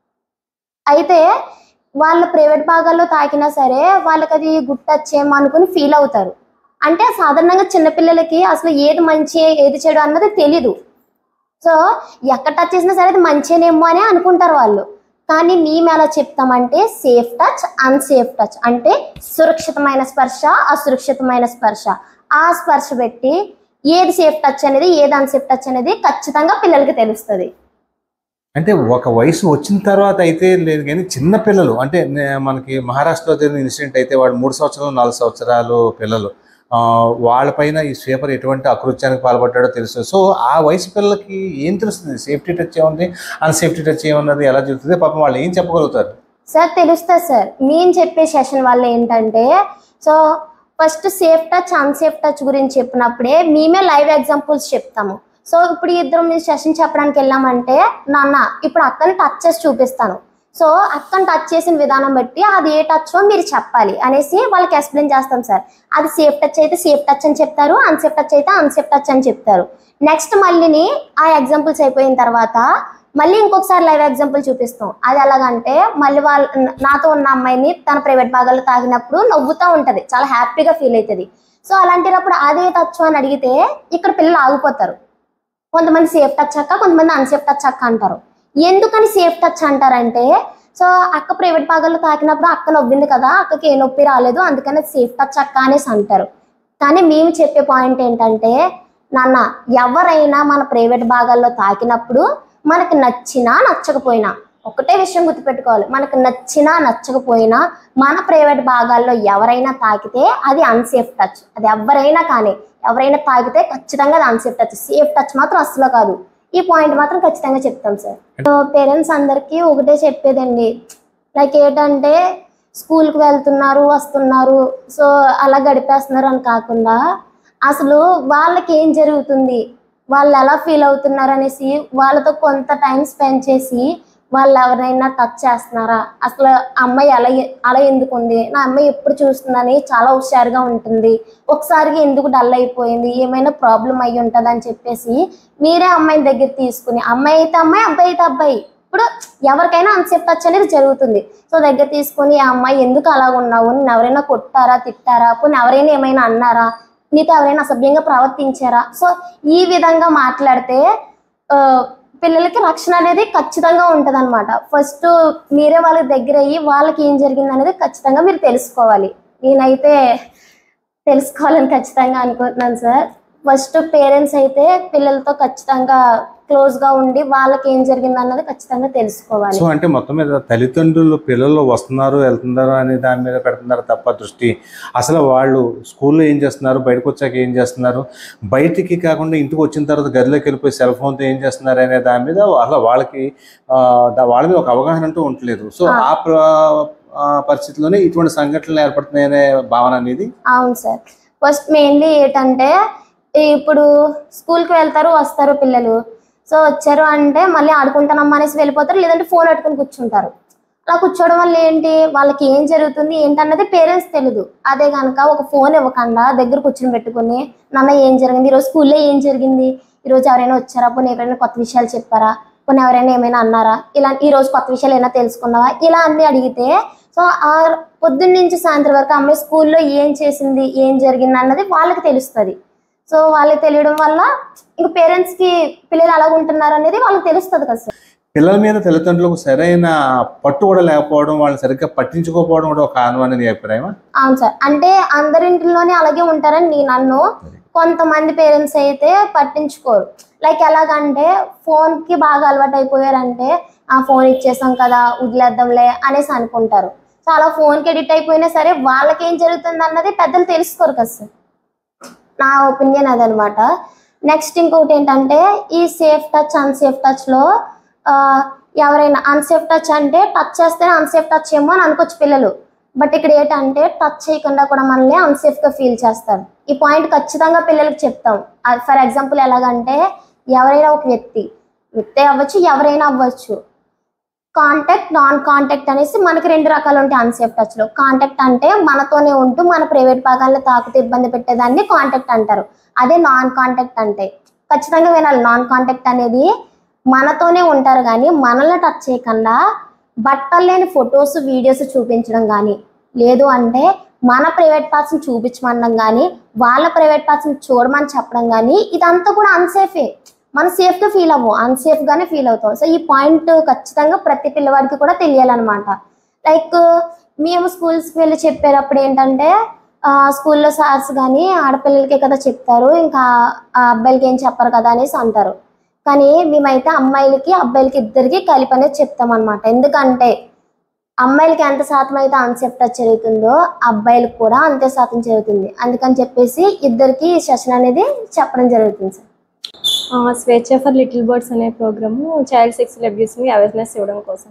Speaker 3: అయితే వాళ్ళ ప్రైవేట్ భాగాల్లో తాకినా సరే వాళ్ళకి అది గుడ్ టచ్ ఏమో అనుకుని ఫీల్ అవుతారు అంటే సాధారణంగా చిన్నపిల్లలకి అసలు ఏది మంచి ఏది చెడు అన్నది తెలీదు సో ఎక్కడ టచ్ చేసినా సరే అది మంచినేమో అని అనుకుంటారు వాళ్ళు కానీ మేము ఎలా చెప్తామంటే సేఫ్ టచ్ అన్సేఫ్ టచ్ అంటే సురక్షితమైన స్పర్శ అసురక్షితమైన స్పర్శ ఆ స్పర్శ పెట్టి ఏది సేఫ్ టచ్ అనేది ఏది అన్సేఫ్ టచ్ అనేది ఖచ్చితంగా పిల్లలకి తెలుస్తుంది
Speaker 5: అంటే ఒక వయసు వచ్చిన తర్వాత అయితే లేదు కానీ చిన్న పిల్లలు అంటే నే- మనకి మహారాష్ట్రలో జరిగిన ఇన్సిడెంట్ అయితే వాడు మూడు సంవత్సరాలు నాలుగు సంవత్సరాలు పిల్లలు ఆ, వాళ్ళపైన ఈ స్వీపర్ ఎటువంటి అకృత్యానికి పాల్పడ్డాడో తెలుసు సో ఆ వయసు పిల్లలకి ఏం తెలుస్తుంది సేఫ్టీ టచ్ ఏముంది అన్సేఫ్టీ టచ్ ఏమన్నది ఎలా జరుగుతుంది పాపం వాళ్ళు ఏం చెప్పగలుగుతారు
Speaker 3: సార్ తెలుస్తుంది సార్ మేము చెప్పే సెషన్ వల్ల ఏంటంటే so first safe touch unsafe touch గురించి చెప్పినప్పుడే మేమే లైవ్ ఎగ్జాంపుల్స్ చెప్తాము సో ఇప్పుడు ఈ ఇద్దరం మేము సెషన్ చెప్పడానికి వెళ్ళామంటే నాన్న ఇప్పుడు అక్కని టచ్ చేసి చూపిస్తాను సో అక్కని టచ్ చేసిన విధానం బట్టి అది ఏ టచ్ మీరు చెప్పాలి అనేసి వాళ్ళకి ఎక్స్ప్లెయిన్ చేస్తాం సార్ అది సేఫ్ టచ్ అయితే సేఫ్ టచ్ అని చెప్తారు అన్సేఫ్ టచ్ అయితే అన్సేఫ్ టచ్ అని చెప్తారు నెక్స్ట్ మళ్ళీని ఆ ఎగ్జాంపుల్స్ అయిపోయిన తర్వాత మళ్ళీ ఇంకొకసారి లైవ్ ఎగ్జాంపుల్ చూపిస్తాం అది ఎలాగంటే మళ్ళీ వాళ్ళ నాతో ఉన్న అమ్మాయిని తన ప్రైవేట్ భాగాల్లో తాగినప్పుడు నవ్వుతూ ఉంటది చాలా హ్యాపీగా ఫీల్ అవుతుంది సో అలాంటినప్పుడు అదే టచ్ అని అడిగితే ఇక్కడ పిల్లలు ఆగిపోతారు కొంతమంది సేఫ్ టచ్ అక్క కొంతమంది అన్సేఫ్ టచ్ అక్క అంటారు ఎందుకని సేఫ్ టచ్ అంటారంటే సో అక్క ప్రైవేట్ భాగాల్లో తాకినప్పుడు అక్క నవ్వింది కదా అక్కకి ఏ నొప్పి రాలేదు అందుకని సేఫ్ టచ్ అక్క అనేసి అంటారు కానీ మేము చెప్పే పాయింట్ ఏంటంటే నాన్న ఎవరైనా మన ప్రైవేట్ భాగాల్లో తాకినప్పుడు మనకి నచ్చినా నచ్చకపోయినా ఒకటే విషయం గుర్తుపెట్టుకోవాలి మనకు నచ్చినా నచ్చకపోయినా మన ప్రైవేట్ భాగాల్లో ఎవరైనా తాకితే అది అన్సేఫ్ టచ్ అది ఎవరైనా కానీ ఎవరైనా తాకితే ఖచ్చితంగా అది అన్సేఫ్ టచ్ సేఫ్ టచ్ మాత్రం అస్సలు కాదు ఈ పాయింట్ మాత్రం ఖచ్చితంగా చెప్తాం సార్ పేరెంట్స్ అందరికీ ఒకటే చెప్పేదండి లైక్ ఏంటంటే స్కూల్కి వెళ్తున్నారు వస్తున్నారు సో అలా గడిపేస్తున్నారు అని కాకుండా అసలు వాళ్ళకి ఏం జరుగుతుంది వాళ్ళు ఎలా ఫీల్ అవుతున్నారు అనేసి వాళ్ళతో కొంత టైం స్పెండ్ చేసి వాళ్ళు ఎవరైనా టచ్ చేస్తున్నారా అసలు ఆ అమ్మాయి అలా అలా ఎందుకు ఉంది నా అమ్మాయి ఎప్పుడు చూస్తుందని చాలా హుషారుగా ఉంటుంది ఒకసారిగా ఎందుకు డల్ అయిపోయింది ఏమైనా ప్రాబ్లం అయ్యి ఉంటుంది అని చెప్పేసి మీరే అమ్మాయిని దగ్గర తీసుకుని అమ్మాయి అయితే అమ్మాయి అబ్బాయి అయితే అబ్బాయి ఇప్పుడు ఎవరికైనా అన్సేఫ్ టచ్ అనేది జరుగుతుంది సో దగ్గర తీసుకొని ఆ అమ్మాయి ఎందుకు అలా ఉన్నావు నిన్ను ఎవరైనా కొట్టారా తిట్టారా పోనీ ఎవరైనా ఏమైనా అన్నారా నీతో ఎవరైనా అసభ్యంగా ప్రవర్తించారా సో ఈ విధంగా మాట్లాడితే ఆ, పిల్లలకి రక్షణ అనేది ఖచ్చితంగా ఉంటుంది అనమాట ఫస్ట్ మీరే వాళ్ళకి దగ్గర అయ్యి వాళ్ళకి ఏం జరిగింది అనేది ఖచ్చితంగా మీరు తెలుసుకోవాలి నేనైతే తెలుసుకోవాలని ఖచ్చితంగా అనుకుంటున్నాను సార్ ఫస్ట్ పేరెంట్స్ అయితే పిల్లలతో ఖచ్చితంగా క్లోజ్ గా ఉండి వాళ్ళకి ఏం జరిగింది అన్నది ఖచ్చితంగా తెలుసుకోవాలి
Speaker 5: సో అంటే మొత్తం మీద తల్లిదండ్రులు పిల్లలు వస్తున్నారు వెళ్తున్నారు అనే దాని మీద పెడుతున్నారు తప్ప దృష్టి అసలు వాళ్ళు స్కూల్లో ఏం చేస్తున్నారు బయటకు వచ్చాక ఏం చేస్తున్నారు బయటికి కాకుండా ఇంటికి వచ్చిన తర్వాత గదిలోకి వెళ్ళిపోయి సెల్ ఫోన్తో ఏం చేస్తున్నారు అనే దాని మీద అసలు వాళ్ళకి ఆ, దా- వాళ్ళ మీద ఒక అవగాహన అంటూ ఉండలేదు సో ఆ ప్ర- ఆ పరిస్థితిలోనే ఇటువంటి సంఘటనలు ఏర్పడుతున్నాయనే భావన అనేది
Speaker 3: అవును సార్ ఫస్ట్ మెయిన్లీ ఏంటంటే ఇప్పుడు స్కూల్కి వెళ్తారు వస్తారు పిల్లలు సో వచ్చారు అంటే మళ్ళీ ఆడుకుంటానమ్మా అనేసి వెళ్ళిపోతారు లేదంటే ఫోన్ పెట్టుకుని కూర్చుంటారు అలా కూర్చోవడం వల్ల ఏంటి వాళ్ళకి ఏం జరుగుతుంది ఏంటన్నది పేరెంట్స్ తెలియదు అదే కనుక ఒక ఫోన్ ఇవ్వకుండా దగ్గర కూర్చుని పెట్టుకుని నాన్న ఏం జరిగింది ఈరోజు స్కూల్లో ఏం జరిగింది ఈరోజు ఎవరైనా వచ్చారా పోనీ ఎవరైనా కొత్త విషయాలు చెప్పారా పోనీ ఎవరైనా ఏమైనా అన్నారా ఇలా ఈ రోజు కొత్త విషయాలు ఏమైనా తెలుసుకున్నావా ఇలా అన్ని అడిగితే సో ఆ పొద్దున్న నుంచి సాయంత్రం వరకు అమ్మాయి స్కూల్లో ఏం చేసింది ఏం జరిగింది అన్నది వాళ్ళకి తెలుస్తుంది సో వాళ్ళకి తెలియడం వల్ల ఇంక పేరెంట్స్ కి పిల్లలు ఎలా ఉంటున్నారు అనేది వాళ్ళకి తెలుస్తుంది కదా సార్
Speaker 5: పిల్లల మీద తల్లిదండ్రులకు సరైన పట్టు కూడా లేకపోవడం వాళ్ళని సరిగ్గా పట్టించుకోకపోవడం కూడా ఒక కారణం అనేది నీ అభిప్రాయమా
Speaker 3: అవును సార్ అంటే అందరింటిలోనే అలాగే ఉంటారని నేను అన్ను కొంతమంది పేరెంట్స్ అయితే పట్టించుకోరు లైక్ ఎలాగంటే ఫోన్ కి బాగా అలవాటు అయిపోయారంటే ఆ ఫోన్ ఇచ్చేసాం కదా వదిలేద్దాంలే అనేసి అనుకుంటారు సో అలా ఫోన్ కి ఎడిట్ అయిపోయినా సరే వాళ్ళకి ఏం జరుగుతుంది అన్నది పెద్దలు తెలుసుకోరు కదా సార్ నా ఒపీనియన్ అదనమాట నెక్స్ట్ ఇంకొకటి ఏంటంటే ఈ సేఫ్ టచ్ అన్సేఫ్ టచ్ లో ఆ, ఎవరైనా అన్సేఫ్ టచ్ అంటే టచ్ చేస్తే అన్సేఫ్ టచ్ ఏమో అని అనుకోవచ్చు పిల్లలు బట్ ఇక్కడ ఏంటంటే టచ్ చేయకుండా కూడా మనల్ని అన్సేఫ్ గా ఫీల్ చేస్తారు ఈ పాయింట్ ఖచ్చితంగా పిల్లలకి చెప్తాం ఫర్ ఎగ్జాంపుల్ ఎలాగంటే ఎవరైనా ఒక వ్యక్తి వ్యక్తి అవ్వచ్చు ఎవరైనా అవ్వచ్చు కాంటాక్ట్ నాన్ కాంటాక్ట్ అనేసి మనకి రెండు రకాలు ఉంటాయి అన్సేఫ్ టచ్ లో కాంటాక్ట్ అంటే మనతోనే ఉంటూ మన ప్రైవేట్ భాగాల్లో తాకుతూ ఇబ్బంది పెట్టేదాన్ని కాంటాక్ట్ అంటారు అదే నాన్ కాంటాక్ట్ అంటే ఖచ్చితంగా వినాలి నాన్ కాంటాక్ట్ అనేది మనతోనే ఉంటారు కానీ మనల్ని టచ్ చేయకుండా బట్టలు లేని ఫొటోస్ వీడియోస్ చూపించడం కానీ లేదు అంటే మన ప్రైవేట్ పార్ట్స్ని చూపించమనడం కానీ వాళ్ళ ప్రైవేట్ పార్ట్స్ని చూడమని చెప్పడం కానీ ఇదంతా కూడా అన్సేఫే మనం సేఫ్గా ఫీల్ అవ్వం అన్సేఫ్గానే ఫీల్ అవుతాం సో ఈ పాయింట్ ఖచ్చితంగా ప్రతి పిల్లవాడికి కూడా తెలియాలన్నమాట లైక్ మేము స్కూల్స్కి వెళ్ళి చెప్పేటప్పుడు ఏంటంటే ఆ, స్కూల్లో సార్స్ కానీ ఆడపిల్లలకే కదా చెప్తారు ఇంకా ఆ అబ్బాయిలకి ఏం చెప్పరు కదా అనేసి అంటారు కానీ మేమైతే అమ్మాయిలకి అబ్బాయిలకి ఇద్దరికి కలిపి అనేది చెప్తాం అనమాట ఎందుకంటే అమ్మాయిలకి ఎంత శాతం అయితే అన్సెప్ట్ జరుగుతుందో అబ్బాయిలకు కూడా అంతే శాతం జరుగుతుంది అందుకని చెప్పేసి ఇద్దరికి సెషన్ అనేది చెప్పడం జరుగుతుంది సార్
Speaker 1: ఆ, స్వేచ్ఛ ఫర్ లిటిల్ బర్డ్స్ అనే ప్రోగ్రాము చైల్డ్ సెక్సువల్ అబ్యూస్ని అవేర్నెస్ ఇవ్వడం కోసం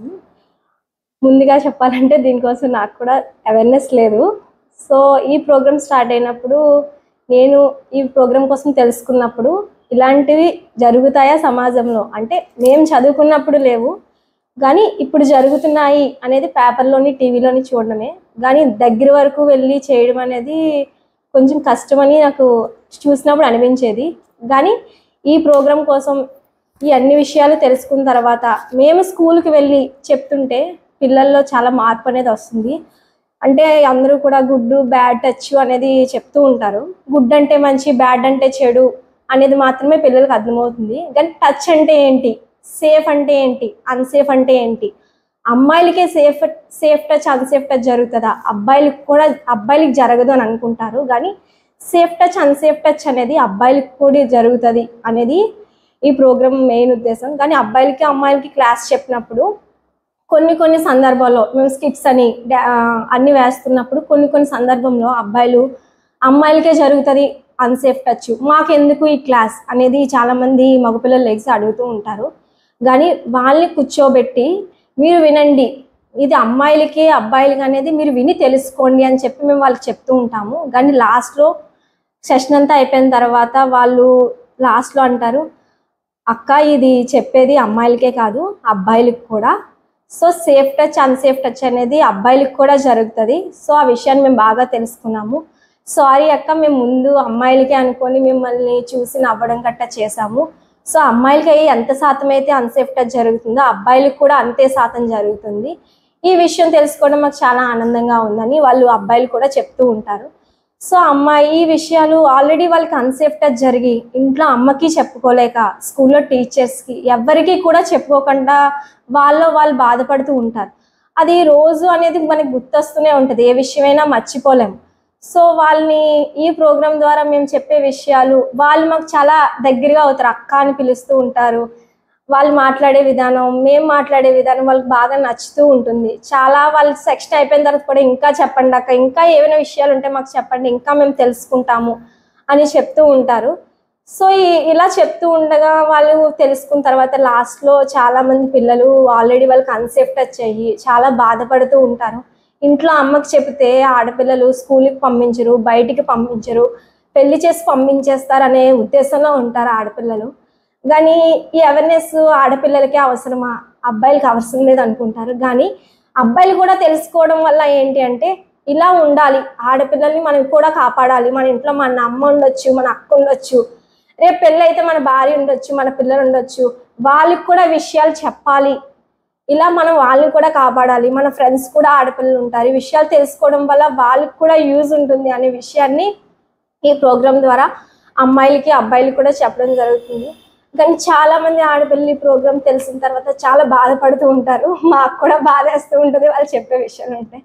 Speaker 1: ముందుగా చెప్పాలంటే దీనికోసం నాకు కూడా అవేర్నెస్ లేదు సో ఈ ప్రోగ్రామ్ స్టార్ట్ అయినప్పుడు నేను ఈ ప్రోగ్రామ్ కోసం తెలుసుకున్నప్పుడు ఇలాంటివి జరుగుతాయా సమాజంలో అంటే మేము చదువుకున్నప్పుడు లేవు కానీ ఇప్పుడు జరుగుతున్నాయి అనేది పేపర్లోని టీవీలోని చూడడమే కానీ దగ్గర వరకు వెళ్ళి చేయడం అనేది కొంచెం కష్టమని నాకు చూసినప్పుడు అనిపించేది కానీ ఈ ప్రోగ్రాం కోసం ఈ అన్ని విషయాలు తెలుసుకున్న తర్వాత మేము స్కూల్కి వెళ్ళి చెప్తుంటే పిల్లల్లో చాలా మార్పు అనేది వస్తుంది అంటే అందరూ కూడా గుడ్డు బ్యాడ్ టచ్ అనేది చెప్తూ ఉంటారు గుడ్ అంటే మంచి బ్యాడ్ అంటే చెడు అనేది మాత్రమే పిల్లలకు అర్థమవుతుంది కానీ టచ్ అంటే ఏంటి సేఫ్ అంటే ఏంటి అన్సేఫ్ అంటే ఏంటి అమ్మాయిలకే safe safe touch unsafe touch జరుగుతుందా అబ్బాయిలకు కూడా అబ్బాయిలకి జరగదు అని అనుకుంటారు కానీ సేఫ్ టచ్ అన్సేఫ్ టచ్ అనేది అబ్బాయిలకు కూడా జరుగుతుంది అనేది ఈ ప్రోగ్రామ్ మెయిన్ ఉద్దేశం కానీ అబ్బాయిలకి అమ్మాయిలకి క్లాస్ చెప్పినప్పుడు కొన్ని కొన్ని సందర్భాల్లో మేము స్కిట్స్ అని డా- అన్ని వేస్తున్నప్పుడు కొన్ని కొన్ని సందర్భంలో అబ్బాయిలు అమ్మాయిలకే జరుగుతుంది అన్సేఫ్ టచ్ మాకెందుకు ఈ క్లాస్ అనేది చాలామంది మగపిల్లలు లెగ్స్ అడుగుతూ ఉంటారు కానీ వాళ్ళని కూర్చోబెట్టి మీరు వినండి ఇది అమ్మాయిలకి అబ్బాయిలకి అనేది మీరు విని తెలుసుకోండి అని చెప్పి మేము వాళ్ళకి చెప్తూ ఉంటాము కానీ లాస్ట్లో సెషన్ అంతా అయిపోయిన తర్వాత వాళ్ళు లాస్ట్లో అంటారు అక్క ఇది చెప్పేది అమ్మాయిలకే కాదు అబ్బాయిలకు కూడా so safe touch unsafe touch అనేది అబ్బాయిలకు కూడా జరుగుతుంది సో ఆ విషయాన్ని మేము బాగా తెలుసుకున్నాము సారీ అక్క మేము ముందు అమ్మాయిలకే అనుకొని మిమ్మల్ని చూసి నవ్వడం గట్టా చేశాము సో అమ్మాయిలకి ఎంత శాతం అయితే అన్సేఫ్ టచ్ జరుగుతుందో అబ్బాయిలకు కూడా అంతే శాతం జరుగుతుంది ఈ విషయం తెలుసుకోవడం మాకు చాలా ఆనందంగా ఉందని వాళ్ళు అబ్బాయిలు కూడా చెప్తూ ఉంటారు సో అమ్మాయి ఈ విషయాలు ఆల్రెడీ వాళ్ళకి అన్సేఫ్ టచ్ జరిగి ఇంట్లో అమ్మకి చెప్పుకోలేక స్కూల్లో టీచర్స్కి ఎవరికి కూడా చెప్పుకోకుండా వాళ్ళు వాళ్ళు బాధపడుతూ ఉంటారు అది రోజు అనేది మనకి గుర్తొస్తూనే ఉంటుంది ఏ విషయమైనా మర్చిపోలేం సో వాళ్ళని ఈ ప్రోగ్రామ్ ద్వారా మేము చెప్పే విషయాలు వాళ్ళు మాకు చాలా దగ్గరగా అవుతారు అక్క అని పిలుస్తూ ఉంటారు వాళ్ళు మాట్లాడే విధానం మేము మాట్లాడే విధానం వాళ్ళకి బాగా నచ్చుతూ ఉంటుంది చాలా వాళ్ళు సెక్షన్ అయిపోయిన తర్వాత కూడా ఇంకా చెప్పండి అక్క ఇంకా ఏమైనా విషయాలు ఉంటే మాకు చెప్పండి ఇంకా మేము తెలుసుకుంటాము అని చెప్తూ ఉంటారు సో ఈ- ఇలా చెప్తూ ఉండగా వాళ్ళు తెలుసుకున్న తర్వాత లాస్ట్లో చాలా మంది పిల్లలు ఆల్రెడీ వాళ్ళకి అన్సేఫ్ టచ్ అయ్యి చాలా బాధపడుతూ ఉంటారు ఇంట్లో అమ్మకి చెప్తే ఆడపిల్లలు స్కూల్కి పంపించరు బయటికి పంపించరు పెళ్లి చేసి పంపించేస్తారు అనే ఉద్దేశంలో ఉంటారు ఆడపిల్లలు కానీ ఈ అవేర్నెస్ ఆడపిల్లలకే అవసరమా అబ్బాయిలకి అవసరం లేదు అనుకుంటారు కానీ అబ్బాయిలు కూడా తెలుసుకోవడం వల్ల ఏంటి అంటే ఇలా ఉండాలి ఆడపిల్లల్ని మనం కూడా కాపాడాలి మన ఇంట్లో మన అమ్మ ఉండొచ్చు మన అక్క ఉండొచ్చు రేపు పెళ్ళి అయితే మన భార్య ఉండొచ్చు మన పిల్లలు ఉండొచ్చు వాళ్ళకి కూడా విషయాలు చెప్పాలి ఇలా మనం వాళ్ళని కూడా కాపాడాలి మన ఫ్రెండ్స్ కూడా ఆడపిల్లలు ఉంటారు ఈ విషయాలు తెలుసుకోవడం వల్ల వాళ్ళకి కూడా యూజ్ ఉంటుంది అనే విషయాన్ని ఈ ప్రోగ్రామ్ ద్వారా అమ్మాయిలకి అబ్బాయిలకి కూడా చెప్పడం జరుగుతుంది కానీ చాలా మంది ఆడపిల్లలు ఈ ప్రోగ్రామ్ తెలిసిన తర్వాత చాలా బాధపడుతూ ఉంటారు మాకు కూడా బాధ వేస్తూ ఉంటుంది వాళ్ళు చెప్పే విషయాలు ఉంటాయి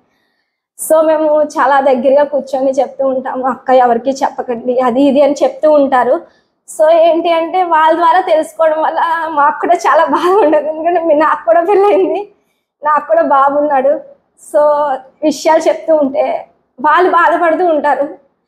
Speaker 1: సో మేము చాలా దగ్గరగా కూర్చొని చెప్తూ ఉంటాము అక్క ఎవరికి చెప్పకండి అది ఇది అని చెప్తూ ఉంటారు సో ఏంటి అంటే వాళ్ళ ద్వారా తెలుసుకోవడం వల్ల మాకు కూడా చాలా బాధ ఉండదు ఎందుకంటే మీ- నాకు కూడా పెళ్ళైంది నాకు కూడా బాబున్నాడు సో విషయాలు చెప్తూ ఉంటే వాళ్ళు బాధపడుతూ ఉంటారు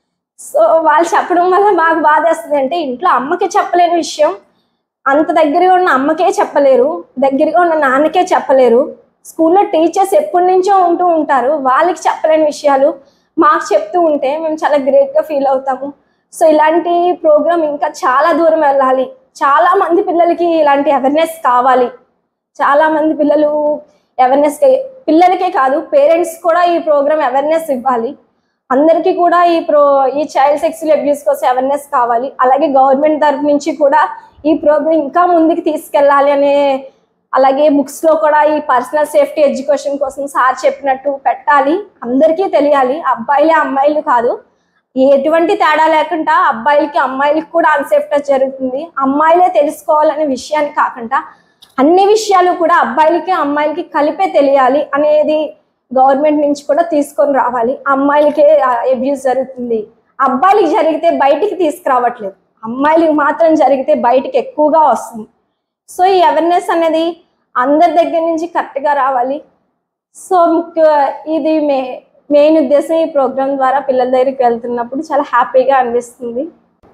Speaker 1: సో వాళ్ళు చెప్పడం వల్ల మాకు బాధ వేస్తుంది అంటే ఇంట్లో అమ్మకి చెప్పలేని విషయం అంత దగ్గరగా ఉన్న అమ్మకే చెప్పలేరు దగ్గరగా ఉన్న నాన్నకే చెప్పలేరు స్కూల్లో టీచర్స్ ఎప్పటి నుంచో ఉంటూ ఉంటారు వాళ్ళకి చెప్పలేని విషయాలు మాకు చెప్తూ ఉంటే మేము చాలా గ్రేట్గా ఫీల్ అవుతాము సో ఇలాంటి ప్రోగ్రామ్ ఇంకా చాలా దూరం వెళ్ళాలి చాలా మంది పిల్లలకి ఇలాంటి అవేర్నెస్ కావాలి చాలా మంది పిల్లలు అవేర్నెస్ పిల్లలకే కాదు పేరెంట్స్ కూడా ఈ ప్రోగ్రామ్ అవేర్నెస్ ఇవ్వాలి అందరికీ కూడా ఈ ప్రో ఈ చైల్డ్ సెక్సువల్ అబ్యూస్ కోసం అవేర్నెస్ కావాలి అలాగే గవర్నమెంట్ తరఫు నుంచి కూడా ఈ ప్రోగ్రామ్ ఇంకా ముందుకు తీసుకెళ్ళాలి అనే అలాగే బుక్స్లో కూడా ఈ పర్సనల్ సేఫ్టీ ఎడ్యుకేషన్ కోసం సార్ చెప్పినట్టు పెట్టాలి అందరికీ తెలియాలి అబ్బాయిలే అమ్మాయిలు కాదు ఎటువంటి తేడా లేకుండా అబ్బాయిలకి అమ్మాయిలకి కూడా అన్సేఫ్ టచ్ జరుగుతుంది అమ్మాయిలే తెలుసుకోవాలనే విషయాన్ని కాకుండా అన్ని విషయాలు కూడా అబ్బాయిలకి అమ్మాయిలకి కలిపే తెలియాలి అనేది గవర్నమెంట్ నుంచి కూడా తీసుకొని రావాలి అమ్మాయిలకే అబ్యూస్ జరుగుతుంది అబ్బాయిలకి జరిగితే బయటికి తీసుకురావట్లేదు అమ్మాయిలకి మాత్రం జరిగితే బయటికి ఎక్కువగా వస్తుంది సో ఈ అవేర్నెస్ అనేది అందరి దగ్గర నుంచి కరెక్ట్గా రావాలి సో ముఖ్య ఇది మే మెయిన్ ఉద్దేశం ఈ ప్రోగ్రామ్ ద్వారా పిల్లల దగ్గరికి వెళ్తున్నప్పుడు చాలా హ్యాపీగా అనిపిస్తుంది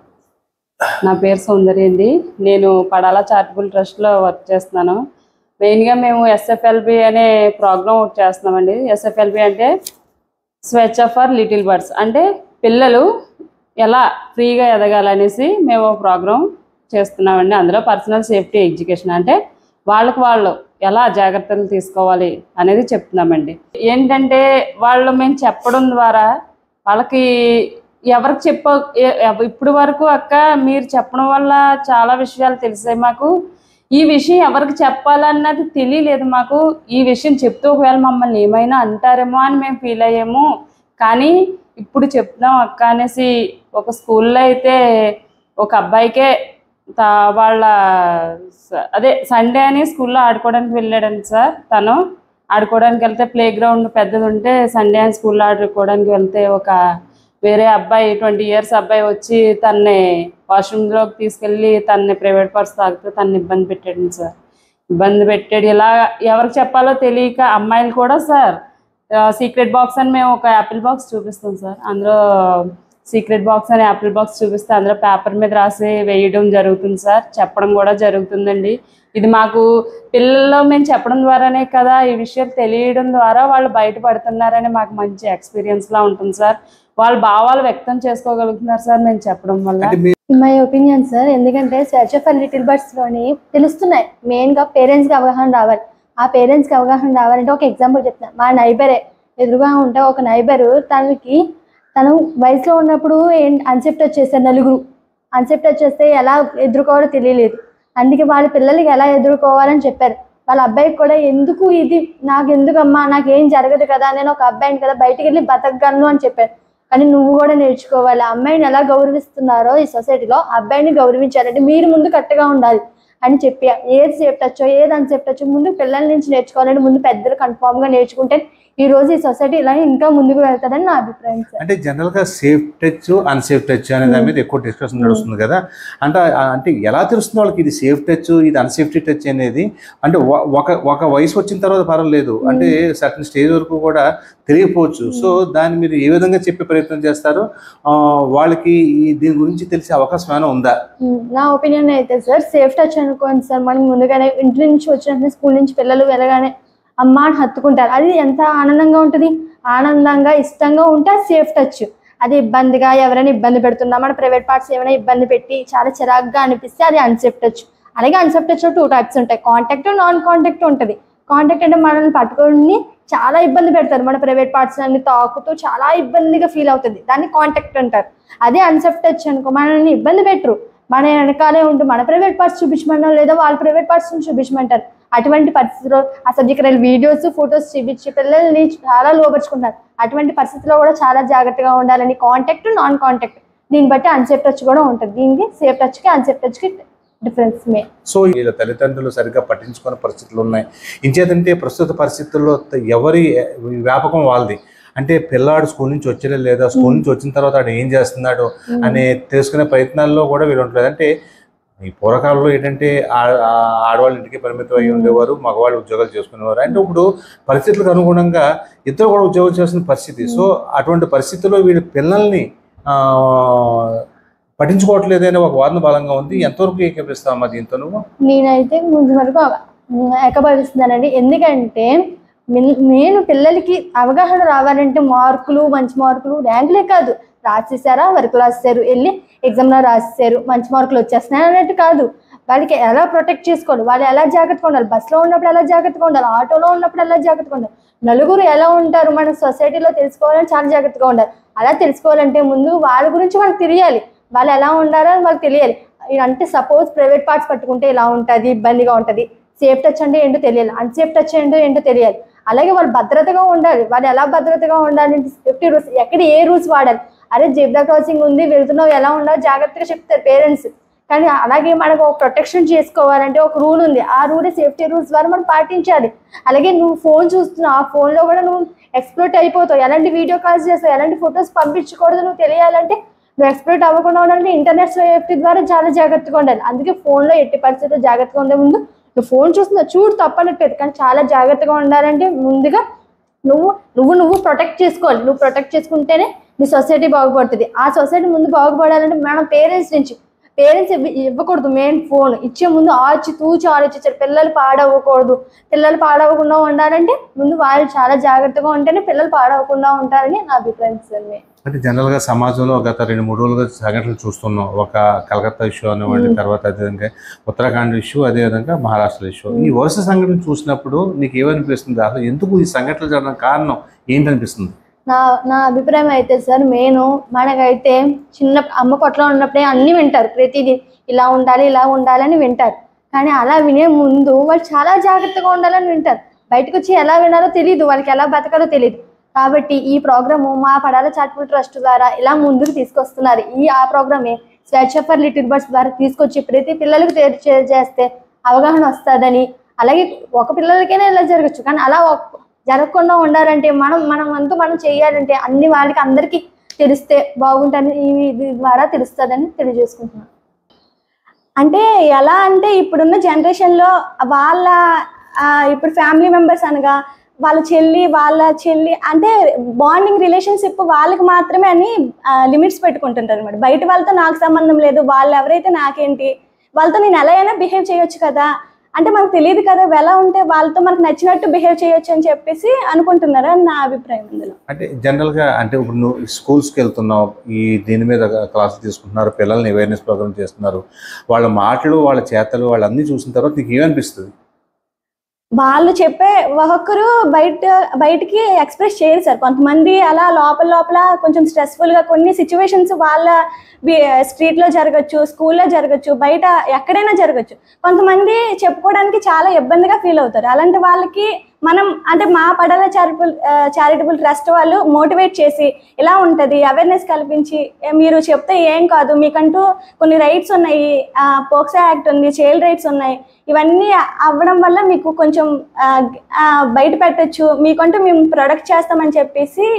Speaker 8: నా పేరు సౌందర్య అండి నేను పడాల చారిటబుల్ ట్రస్ట్లో వర్క్ చేస్తున్నాను మెయిన్గా మేము ఎస్ఎఫ్ఎల్బి అనే ప్రోగ్రామ్ ఒకటి చేస్తున్నామండి ఎస్ఎఫ్ఎల్బి అంటే స్వేచ్ఛ ఫర్ లిటిల్ బర్డ్స్ అంటే పిల్లలు ఎలా ఫ్రీగా ఎదగాలనేసి మేము ఒక ప్రోగ్రామ్ చేస్తున్నామండి అందులో పర్సనల్ సేఫ్టీ ఎడ్యుకేషన్ అంటే వాళ్ళకి వాళ్ళు ఎలా జాగ్రత్తలు తీసుకోవాలి అనేది చెప్తున్నామండి ఏంటంటే వాళ్ళు మేము చెప్పడం ద్వారా వాళ్ళకి ఎవరికి చెప్ప ఎ- ఎవ- ఇప్పుడు వరకు అక్క మీరు చెప్పడం వల్ల చాలా విషయాలు తెలిసాయి మాకు ఈ విషయం ఎవరికి చెప్పాలన్నది తెలియలేదు మాకు ఈ విషయం చెప్తూ ఒకవేళ మమ్మల్ని ఏమైనా అంటారేమో అని మేము ఫీల్ అయ్యాము కానీ ఇప్పుడు చెప్తున్నాం అక్క అనేసి ఒక స్కూల్లో అయితే ఒక అబ్బాయికే తా- వాళ్ళ స- అదే సండే అని స్కూల్లో ఆడుకోవడానికి వెళ్ళాడండి సార్ తను ఆడుకోవడానికి వెళ్తే ప్లే గ్రౌండ్ పెద్దది ఉంటే సండే అని స్కూల్లో ఆడుకోవడానికి వెళ్తే ఒక వేరే అబ్బాయి ట్వంటీ ఇయర్స్ అబ్బాయి వచ్చి తన్ని వాష్రూమ్లోకి తీసుకెళ్ళి తన్ని ప్రైవేట్ పర్స్ తాగితే తన్ని ఇబ్బంది పెట్టాడు సార్ ఇబ్బంది పెట్టాడు ఇలా ఎవరికి చెప్పాలో తెలియక అమ్మాయిలు కూడా సార్ సీక్రెట్ బాక్స్ అని మేము ఒక యాపిల్ బాక్స్ చూపిస్తాం సార్ అందులో సీక్రెట్ బాక్స్ అని యాపిల్ బాక్స్ చూపిస్తే అందులో పేపర్ మీద రాసి వేయడం జరుగుతుంది సార్ చెప్పడం కూడా జరుగుతుందండి ఇది మాకు పిల్లల్లో మేము చెప్పడం ద్వారానే కదా ఈ విషయాలు తెలియడం ద్వారా వాళ్ళు బయటపడుతున్నారని మాకు మంచి ఎక్స్పీరియన్స్లా ఉంటుంది సార్ వాళ్ళ భావాలు వ్యక్తం చేసుకోగలుగుతున్నారు సార్ మేము చెప్పడం వల్ల
Speaker 5: అంటే మీ
Speaker 2: ఇన్ మై ఒపీనియన్ సార్ ఎందుకంటే స్వేచ్ఛ ఫర్ లిటిల్ బర్డ్స్ లోని తెలుస్తున్నాయి మెయిన్ గా పేరెంట్స్ కి అవగాహన రావాలి ఆ పేరెంట్స్ కి అవగాహన రావాలంటే ఒక ఎగ్జాంపుల్ చెప్తాను మా నైబరే ఎదురుగా ఉంటే ఒక నైబరు తనకి తను వయసులో ఉన్నప్పుడు అన్సెప్ట్ వచ్చేసారు నలుగురు అన్సెప్ట్ వచ్చేస్తే ఎలా ఎదుర్కోవాలో తెలియలేదు అందుకే వాళ్ళ పిల్లలకి ఎలా ఎదుర్కోవాలని చెప్పారు వాళ్ళ అబ్బాయికి కూడా ఎందుకు ఇది నాకు ఎందుకమ్మా నాకు ఏం జరగదు కదా నేను ఒక అబ్బాయిని కదా బయటికి వెళ్ళి బతకగలను అని చెప్పారు కానీ నువ్వు కూడా నేర్చుకోవాలి ఆ అమ్మాయిని ఎలా గౌరవిస్తున్నారో ఈ సొసైటీలో ఆ అబ్బాయిని గౌరవించాలంటే మీరు ముందు కరెక్ట్గా ఉండాలి అని చెప్పి ఏది సేఫ్ట్ వచ్చో ఏది అన్సేఫ్ట్ వచ్చో ముందు పిల్లల నుంచి నేర్చుకోవాలంటే ముందు పెద్దలు కన్ఫామ్గా నేర్చుకుంటే ఈ రోజు ఈ సొసైటీ ఇలా ఇంకా ముందుకు వెళ్తుందని నా అభిప్రాయం సార్
Speaker 5: అంటే జనరల్ గా సేఫ్ టచ్ అన్సేఫ్ టచ్ అనే దాని మీద ఎక్కువ డిస్కషన్ నడుస్తుంది కదా అంటే ఆ- అంటే ఎలా తెలుస్తుంది వాళ్ళకి ఇది సేఫ్ టచ్ ఇది అన్సేఫ్టీ టచ్ అనేది అంటే ఒ- ఒక ఒక వయసు వచ్చిన తర్వాత పర్వాలేదు అంటే సర్టన్ స్టేజ్ వరకు కూడా తెలియకపోవచ్చు సో దాన్ని మీరు ఏ విధంగా చెప్పే ప్రయత్నం చేస్తారు ఆ, వాళ్ళకి ఈ దీని గురించి తెలిసే అవకాశం ఏమైనా ఉందా
Speaker 2: ఉమ్, నా ఒపీనియన్ అయితే సార్ సేఫ్ టచ్ అనుకోండి సార్ మనం ముందుగానే ఇంటి నుంచి వచ్చినట్టు స్కూల్ నుంచి పిల్లలు వెళ్ళగానే అమ్మ అని హత్తుకుంటారు అది ఎంత ఆనందంగా ఉంటుంది ఆనందంగా ఇష్టంగా ఉంటే అది సేఫ్ టచ్ అది ఇబ్బందిగా ఎవరైనా ఇబ్బంది పెడుతున్నా మన ప్రైవేట్ పార్ట్స్ ఏమైనా ఇబ్బంది పెట్టి చాలా చిరాగ్గా అనిపిస్తే అది అన్సేఫ్ టచ్ అలాగే అన్సేఫ్ టచ్ టూ టైప్స్ ఉంటాయి కాంటాక్ట్ నాన్ కాంటాక్ట్ ఉంటుంది కాంటాక్ట్ అంటే మనల్ని పట్టుకొని చాలా ఇబ్బంది పెడతారు మన ప్రైవేట్ పార్ట్స్ అన్ని తాకుతూ చాలా ఇబ్బందిగా ఫీల్ అవుతుంది దాన్ని కాంటాక్ట్ అంటారు అదే అన్సెప్ట్ టచ్ అనుకో మనల్ని ఇబ్బంది పెట్టరు మన వెనకాలే ఉంటూ మన ప్రైవేట్ పార్ట్స్ చూపించమన్నా లేదా వాళ్ళ ప్రైవేట్ పార్ట్స్ చూపించమంటారు అటువంటి పరిస్థితిలో అసభ్యకర వీడియోస్ ఫొటోస్ చూపించి పిల్లల్ని చాలా లోపరుచుకుంటారు అటువంటి పరిస్థితిలో కూడా చాలా జాగ్రత్తగా ఉండాలని కాంటాక్ట్ నాన్ కాంటాక్ట్ దీన్ని బట్టి అన్సేఫ్ టచ్ కూడా ఉంటుంది దీనికి సేఫ్ టచ్కి అన్సేఫ్ టచ్కి డిఫరెన్స్ మే
Speaker 5: సో వీళ్ళ తల్లిదండ్రులు సరిగ్గా పట్టించుకునే పరిస్థితులు ఉన్నాయి ఇంచేతంటే ప్రస్తుత పరిస్థితుల్లో త- ఎవరి వ్యాపకం వాళ్ళది అంటే పిల్లాడు స్కూల్ నుంచి వచ్చాడా లేదా స్కూల్ నుంచి వచ్చిన తర్వాత ఆడు ఏం చేస్తున్నాడు అనే తెలుసుకునే ప్రయత్నాల్లో కూడా వీళ్ళు ఉంటుంది అంటే ఈ పూర్వకాలంలో ఏంటంటే ఆ- ఆ ఆడవాళ్ళ ఇంటికి పరిమితం అయ్యి ఉండేవారు మగవాళ్ళు ఉద్యోగాలు చేసుకునేవారు అంటే ఇప్పుడు పరిస్థితులకు అనుగుణంగా ఇద్దరు కూడా ఉద్యోగం చేస్తున్న పరిస్థితి సో అటువంటి పరిస్థితుల్లో వీళ్ళ పిల్లల్ని ఆ, పట్టించుకోవట్లేదనే ఒక వాదన బలంగా ఉంది ఎంతవరకు ఏకీపిస్తామా దీంతో నువ్వు
Speaker 2: నేనైతే కొంచెం వరకు ఏకభవిస్తున్నానండి ఎందుకంటే మిన్- నేను పిల్లలకి అవగాహన రావాలంటే మార్కులు మంచి మార్కులు ర్యాంకులే కాదు రాసేసారా వర్క్ రాసేసారు వెళ్ళి ఎగ్జామ్లో రాసేసారు మంచి మార్కులు వచ్చేస్తున్నాయి అన్నట్టు కాదు వాళ్ళకి ఎలా ప్రొటెక్ట్ చేసుకోవాలి వాళ్ళు ఎలా జాగ్రత్తగా ఉండాలి బస్సులో ఉన్నప్పుడు ఎలా జాగ్రత్తగా ఉండాలి ఆటోలో ఉన్నప్పుడు ఎలా జాగ్రత్తగా ఉండాలి నలుగురు ఎలా ఉంటారు మన సొసైటీలో తెలుసుకోవాలని చాలా జాగ్రత్తగా ఉండాలి అలా తెలుసుకోవాలంటే ముందు వాళ్ళ గురించి వాళ్ళకి తెలియాలి వాళ్ళు ఎలా ఉండాలో అని వాళ్ళకి తెలియాలి అంటే సపోజ్ ప్రైవేట్ పార్ట్స్ పట్టుకుంటే ఇలా ఉంటుంది ఇబ్బందిగా ఉంటుంది సేఫ్ టచ్ అంటే ఏంటో తెలియాలి అన్సేఫ్ టచ్ ఏంటో ఏంటో తెలియాలి అలాగే వాళ్ళు భద్రతగా ఉండాలి వాళ్ళు ఎలా భద్రతగా ఉండాలి అంటే సేఫ్టీ రూల్స్ ఎక్కడ ఏ రూల్స్ వాడాలి అరే జెబ్రా క్రాసింగ్ ఉంది వెళ్తున్నావు ఎలా ఉండాలో జాగ్రత్తగా చెప్తారు పేరెంట్స్ కానీ అలాగే మనకు ఒక ప్రొటెక్షన్ చేసుకోవాలంటే ఒక రూల్ ఉంది ఆ రూల్ సేఫ్టీ రూల్స్ ద్వారా మనం పాటించాలి అలాగే నువ్వు ఫోన్ చూస్తున్నావు ఆ ఫోన్లో కూడా నువ్వు ఎక్స్ప్లోర్ అయిపోతావు ఎలాంటి వీడియో కాల్స్ చేస్తావు ఎలాంటి ఫొటోస్ పంపించకూడదు నువ్వు తెలియాలంటే నువ్వు ఎక్స్ప్లోర్ అవ్వకుండా ఉండాలంటే ఇంటర్నెట్ సేఫ్టీ ద్వారా చాలా జాగ్రత్తగా ఉండాలి అందుకే ఫోన్లో ఎట్టి పరిస్థితుల్లో జాగ్రత్తగా ఉండే ముందు నువ్వు ఫోన్ చూస్తున్నావు చూడు తప్పనట్లేదు కానీ చాలా జాగ్రత్తగా ఉండాలంటే ముందుగా నువ్వు నువ్వు నువ్వు ప్రొటెక్ట్ చేసుకోవాలి నువ్వు ప్రొటెక్ట్ చేసుకుంటేనే నీ సొసైటీ బాగుపడుతుంది ఆ సొసైటీ ముందు బాగుపడాలంటే మనం పేరెంట్స్ నుంచి పేరెంట్స్ ఇవ్వకూడదు మెయిన్ ఫోన్ ఇచ్చే ముందు ఆచి తూచి ఆలోచించారు పిల్లలు పాడవ్వకూడదు పిల్లలు పాడవకుండా ఉండాలంటే ముందు వాళ్ళు చాలా జాగ్రత్తగా ఉంటేనే పిల్లలు పాడవకుండా ఉంటారని నా అభిప్రాయం సార్ మీ
Speaker 5: అంటే జనరల్గా సమాజంలో గత రెండు మూడు రోజులుగా సంఘటనలు చూస్తున్నాం ఒక కలకత్తా ఇష్యూ అనేవాడి తర్వాత అదేవిధంగా ఉత్తరాఖండ్ ఇష్యూ అదేవిధంగా మహారాష్ట్ర ఇష్యూ ఈ వరుస సంఘటనలు చూసినప్పుడు నీకు ఏమనిపిస్తుంది అసలు ఎందుకు ఈ సంఘటనలు జరగడం కారణం ఏంటనిపిస్తుంది
Speaker 2: నా నా అభిప్రాయం అయితే సార్ మెయిన్ మనకైతే చిన్న అమ్మ పొట్టలో ఉన్నప్పుడే అన్నీ వింటారు ప్రతిదీ ఇలా ఉండాలి ఇలా ఉండాలని వింటారు కానీ అలా వినే ముందు వాళ్ళు చాలా జాగ్రత్తగా ఉండాలని వింటారు బయటకు వచ్చి ఎలా వినాలో తెలియదు వాళ్ళకి ఎలా బతకాలో తెలియదు కాబట్టి ఈ ప్రోగ్రాము మా పడాల చాట్పుల్ ట్రస్ట్ ద్వారా ఇలా ముందుకు తీసుకొస్తున్నారు ఈ ఆ ప్రోగ్రామే స్వేచ్ఛ ఫర్ లిటిల్ బర్డ్స్ ద్వారా తీసుకొచ్చి ప్రతి పిల్లలకు తె- చే- చేస్తే అవగాహన వస్తుందని అలాగే ఒక పిల్లలకైనా ఇలా జరగచ్చు కానీ అలా ఒక- జరగకుండా ఉండాలంటే మనం మనం అంతా మనం చేయాలంటే అన్ని వాళ్ళకి అందరికీ తెలిస్తే బాగుంటుంది ఈ ఇది ద్వారా తెలుస్తుందని తెలియజేసుకుంటున్నాను
Speaker 9: అంటే ఎలా అంటే ఇప్పుడున్న జనరేషన్లో వాళ్ళ ఆ, ఇప్పుడు ఫ్యామిలీ మెంబర్స్ అనగా వాళ్ళ చెల్లి వాళ్ళ చెల్లి అంటే బాండింగ్ రిలేషన్షిప్ వాళ్ళకి మాత్రమే అని లిమిట్స్ పెట్టుకుంటుంటారు అనమాట బయట వాళ్ళతో నాకు సంబంధం లేదు వాళ్ళు ఎవరైతే నాకేంటి వాళ్ళతో నేను ఎలా అయినా బిహేవ్ చేయొచ్చు కదా అంటే మనకు తెలియదు కదా ఎలా ఉంటే వాళ్ళతో మనకు నచ్చినట్టు బిహేవ్ చేయొచ్చు అని చెప్పేసి అనుకుంటున్నారు అని నా అభిప్రాయం ఇందులో
Speaker 5: అంటే జనరల్గా అంటే ఇప్పుడు నువ్వు స్కూల్స్కి వెళ్తున్నావు ఈ దీని మీద క్లాసులు తీసుకుంటున్నారు పిల్లల్ని అవేర్నెస్ ప్రోగ్రామ్ చేస్తున్నారు వాళ్ళ మాటలు వాళ్ళ చేతలు వాళ్ళన్నీ చూసిన తర్వాత నీకు ఏమనిపిస్తుంది
Speaker 9: వాళ్ళు చెప్పే ఒక్కొక్కరు బయట బయటికి ఎక్స్ప్రెస్ చేయరు సార్ కొంతమంది అలా లోపల లోపల కొంచెం స్ట్రెస్ఫుల్గా కొన్ని సిచ్యువేషన్స్ వాళ్ళ స్ట్రీట్లో జరగచ్చు స్కూల్లో జరగచ్చు బయట ఎక్కడైనా జరగచ్చు కొంతమంది చెప్పుకోవడానికి చాలా ఇబ్బందిగా ఫీల్ అవుతారు అలాంటి వాళ్ళకి మనం అంటే మా పడాల చారిటబుల్ చారిటబుల్ ట్రస్ట్ వాళ్ళు మోటివేట్ చేసి ఇలా ఉంటుంది అవేర్నెస్ కల్పించి "ఏ, మీరు చెప్తే ఏం కాదు మీకంటూ కొన్ని రైట్స్ ఉన్నాయి పోక్సా యాక్ట్ ఉంది చైల్డ్ రైట్స్ ఉన్నాయి ఇవన్నీ అవ్వడం వల్ల మీకు కొంచెం ఆ, ఆ, బయట పెట్టచ్చు మీకంటూ మేము ప్రొడక్ట్ చేస్తామని చెప్పేసి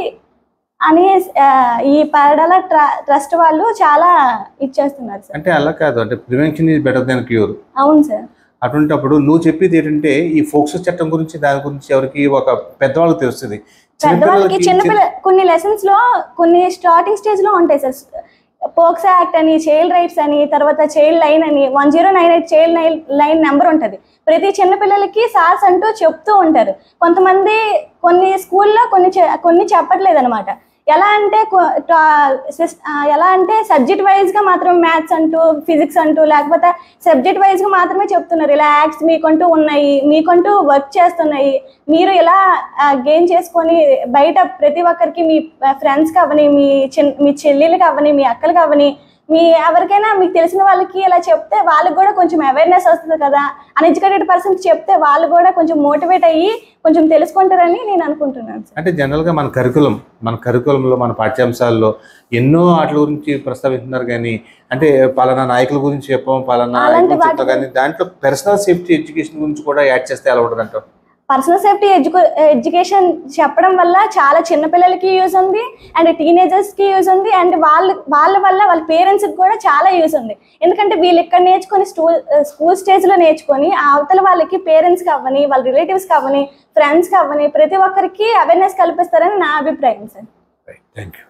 Speaker 9: అని ఆ, ఈ పడాల ట్రస్ట్ వాళ్ళు చాలా ఇచ్చేస్తున్నారు సార్
Speaker 5: అంటే అలా కాదు అంటే prevention is better then cure
Speaker 9: అవును సార్
Speaker 5: అటువంటిప్పుడు నువ్వు చెప్పేది ఏంటంటే ఈ ఫోక్స్ చట్టం గురించి దాని గురించి ఎవరికి ఒక పెద్దవాళ్ళకి తెలుస్తుంది
Speaker 9: పెద్దవాళ్ళకి
Speaker 5: చిన్నపిల్లలకి
Speaker 9: చిన్నపిల్ల కొన్ని లెసన్స్ లో కొన్ని స్టార్టింగ్ స్టేజ్ లో ఉంటాయి సార్ పోక్సా యాక్ట్ అని చైల్డ్ రైట్స్ అని తర్వాత చైల్డ్ లైన్ అని one zero nine eight child line line number ఉంటుంది ప్రతి చిన్నపిల్లలకి సార్స్ అంటూ చెప్తూ ఉంటారు కొంతమంది కొన్ని స్కూల్లో కొన్ని చె- కొన్ని చెప్పట్లేదు అనమాట ఎలా అంటే కొ- టా- సిస్- ఆ, ఎలా అంటే సబ్జెక్ట్ వైజ్ గా మాత్రం మ్యాథ్స్ అంటూ ఫిజిక్స్ అంటూ లేకపోతే సబ్జెక్ట్ వైజ్ గా మాత్రమే చెప్తున్నారు ఇలా యాక్ట్స్ మీకంటూ ఉన్నాయి మీకంటూ వర్క్ చేస్తున్నాయి మీరు ఇలా గెయిన్ చేసుకొని బయట ప్రతి ఒక్కరికి మీ ఫ్రెండ్స్కి అవ్వని మీ చిన్ మీ చెల్లెలకి అవ్వని మీ అక్కలకి అవ్వని మీ ఎవరికైనా మీకు తెలిసిన వాళ్ళకి ఇలా చెప్తే వాళ్ళకి కూడా కొంచెం అవేర్నెస్ వస్తుంది కదా అన్ఎడ్యుకేటెడ్ పర్సన్కి చెప్తే వాళ్ళు కూడా కొంచెం మోటివేట్ అయ్యి కొంచెం తెలుసుకుంటారని నేను అనుకుంటున్నాను సార్
Speaker 5: అంటే జనరల్గా మన కరికులం మన కరికులంలో మన పాఠ్యాంశాల్లో ఎన్నో వాటి గురించి ప్రస్తావిస్తున్నారు కానీ అంటే పలానా నాయకుల గురించి చెప్పాం పలానా
Speaker 9: అలాంటి
Speaker 5: నాయకులు చెప్తాం
Speaker 9: వాటి
Speaker 5: కానీ దాంట్లో పర్సనల్ సేఫ్టీ ఎడ్యుకేషన్ గురించి కూడా యాడ్ చేస్తే ఎలా ఉంటుంది అంటావు
Speaker 9: పర్సనల్ సేఫ్టీ ఎడ్యుకో ఎడ్యుకేషన్ చెప్పడం వల్ల చాలా చిన్నపిల్లలకి యూజ్ ఉంది అండ్ టీనేజర్స్కి యూజ్ ఉంది అండ్ వాళ్ళ వాళ్ళ వల్ల వాళ్ళ పేరెంట్స్కి కూడా చాలా యూజ్ ఉంది ఎందుకంటే వీళ్ళు ఇక్కడ నేర్చుకొని స్కూల్ స్కూల్ స్టేజ్లో నేర్చుకొని ఆ అవతల వాళ్ళకి పేరెంట్స్కి అవ్వని వాళ్ళ రిలేటివ్స్కి అవ్వని ఫ్రెండ్స్కి అవ్వని ప్రతి ఒక్కరికి అవేర్నెస్ కల్పిస్తారని నా అభిప్రాయం సార్
Speaker 5: థ్యాంక్ యూ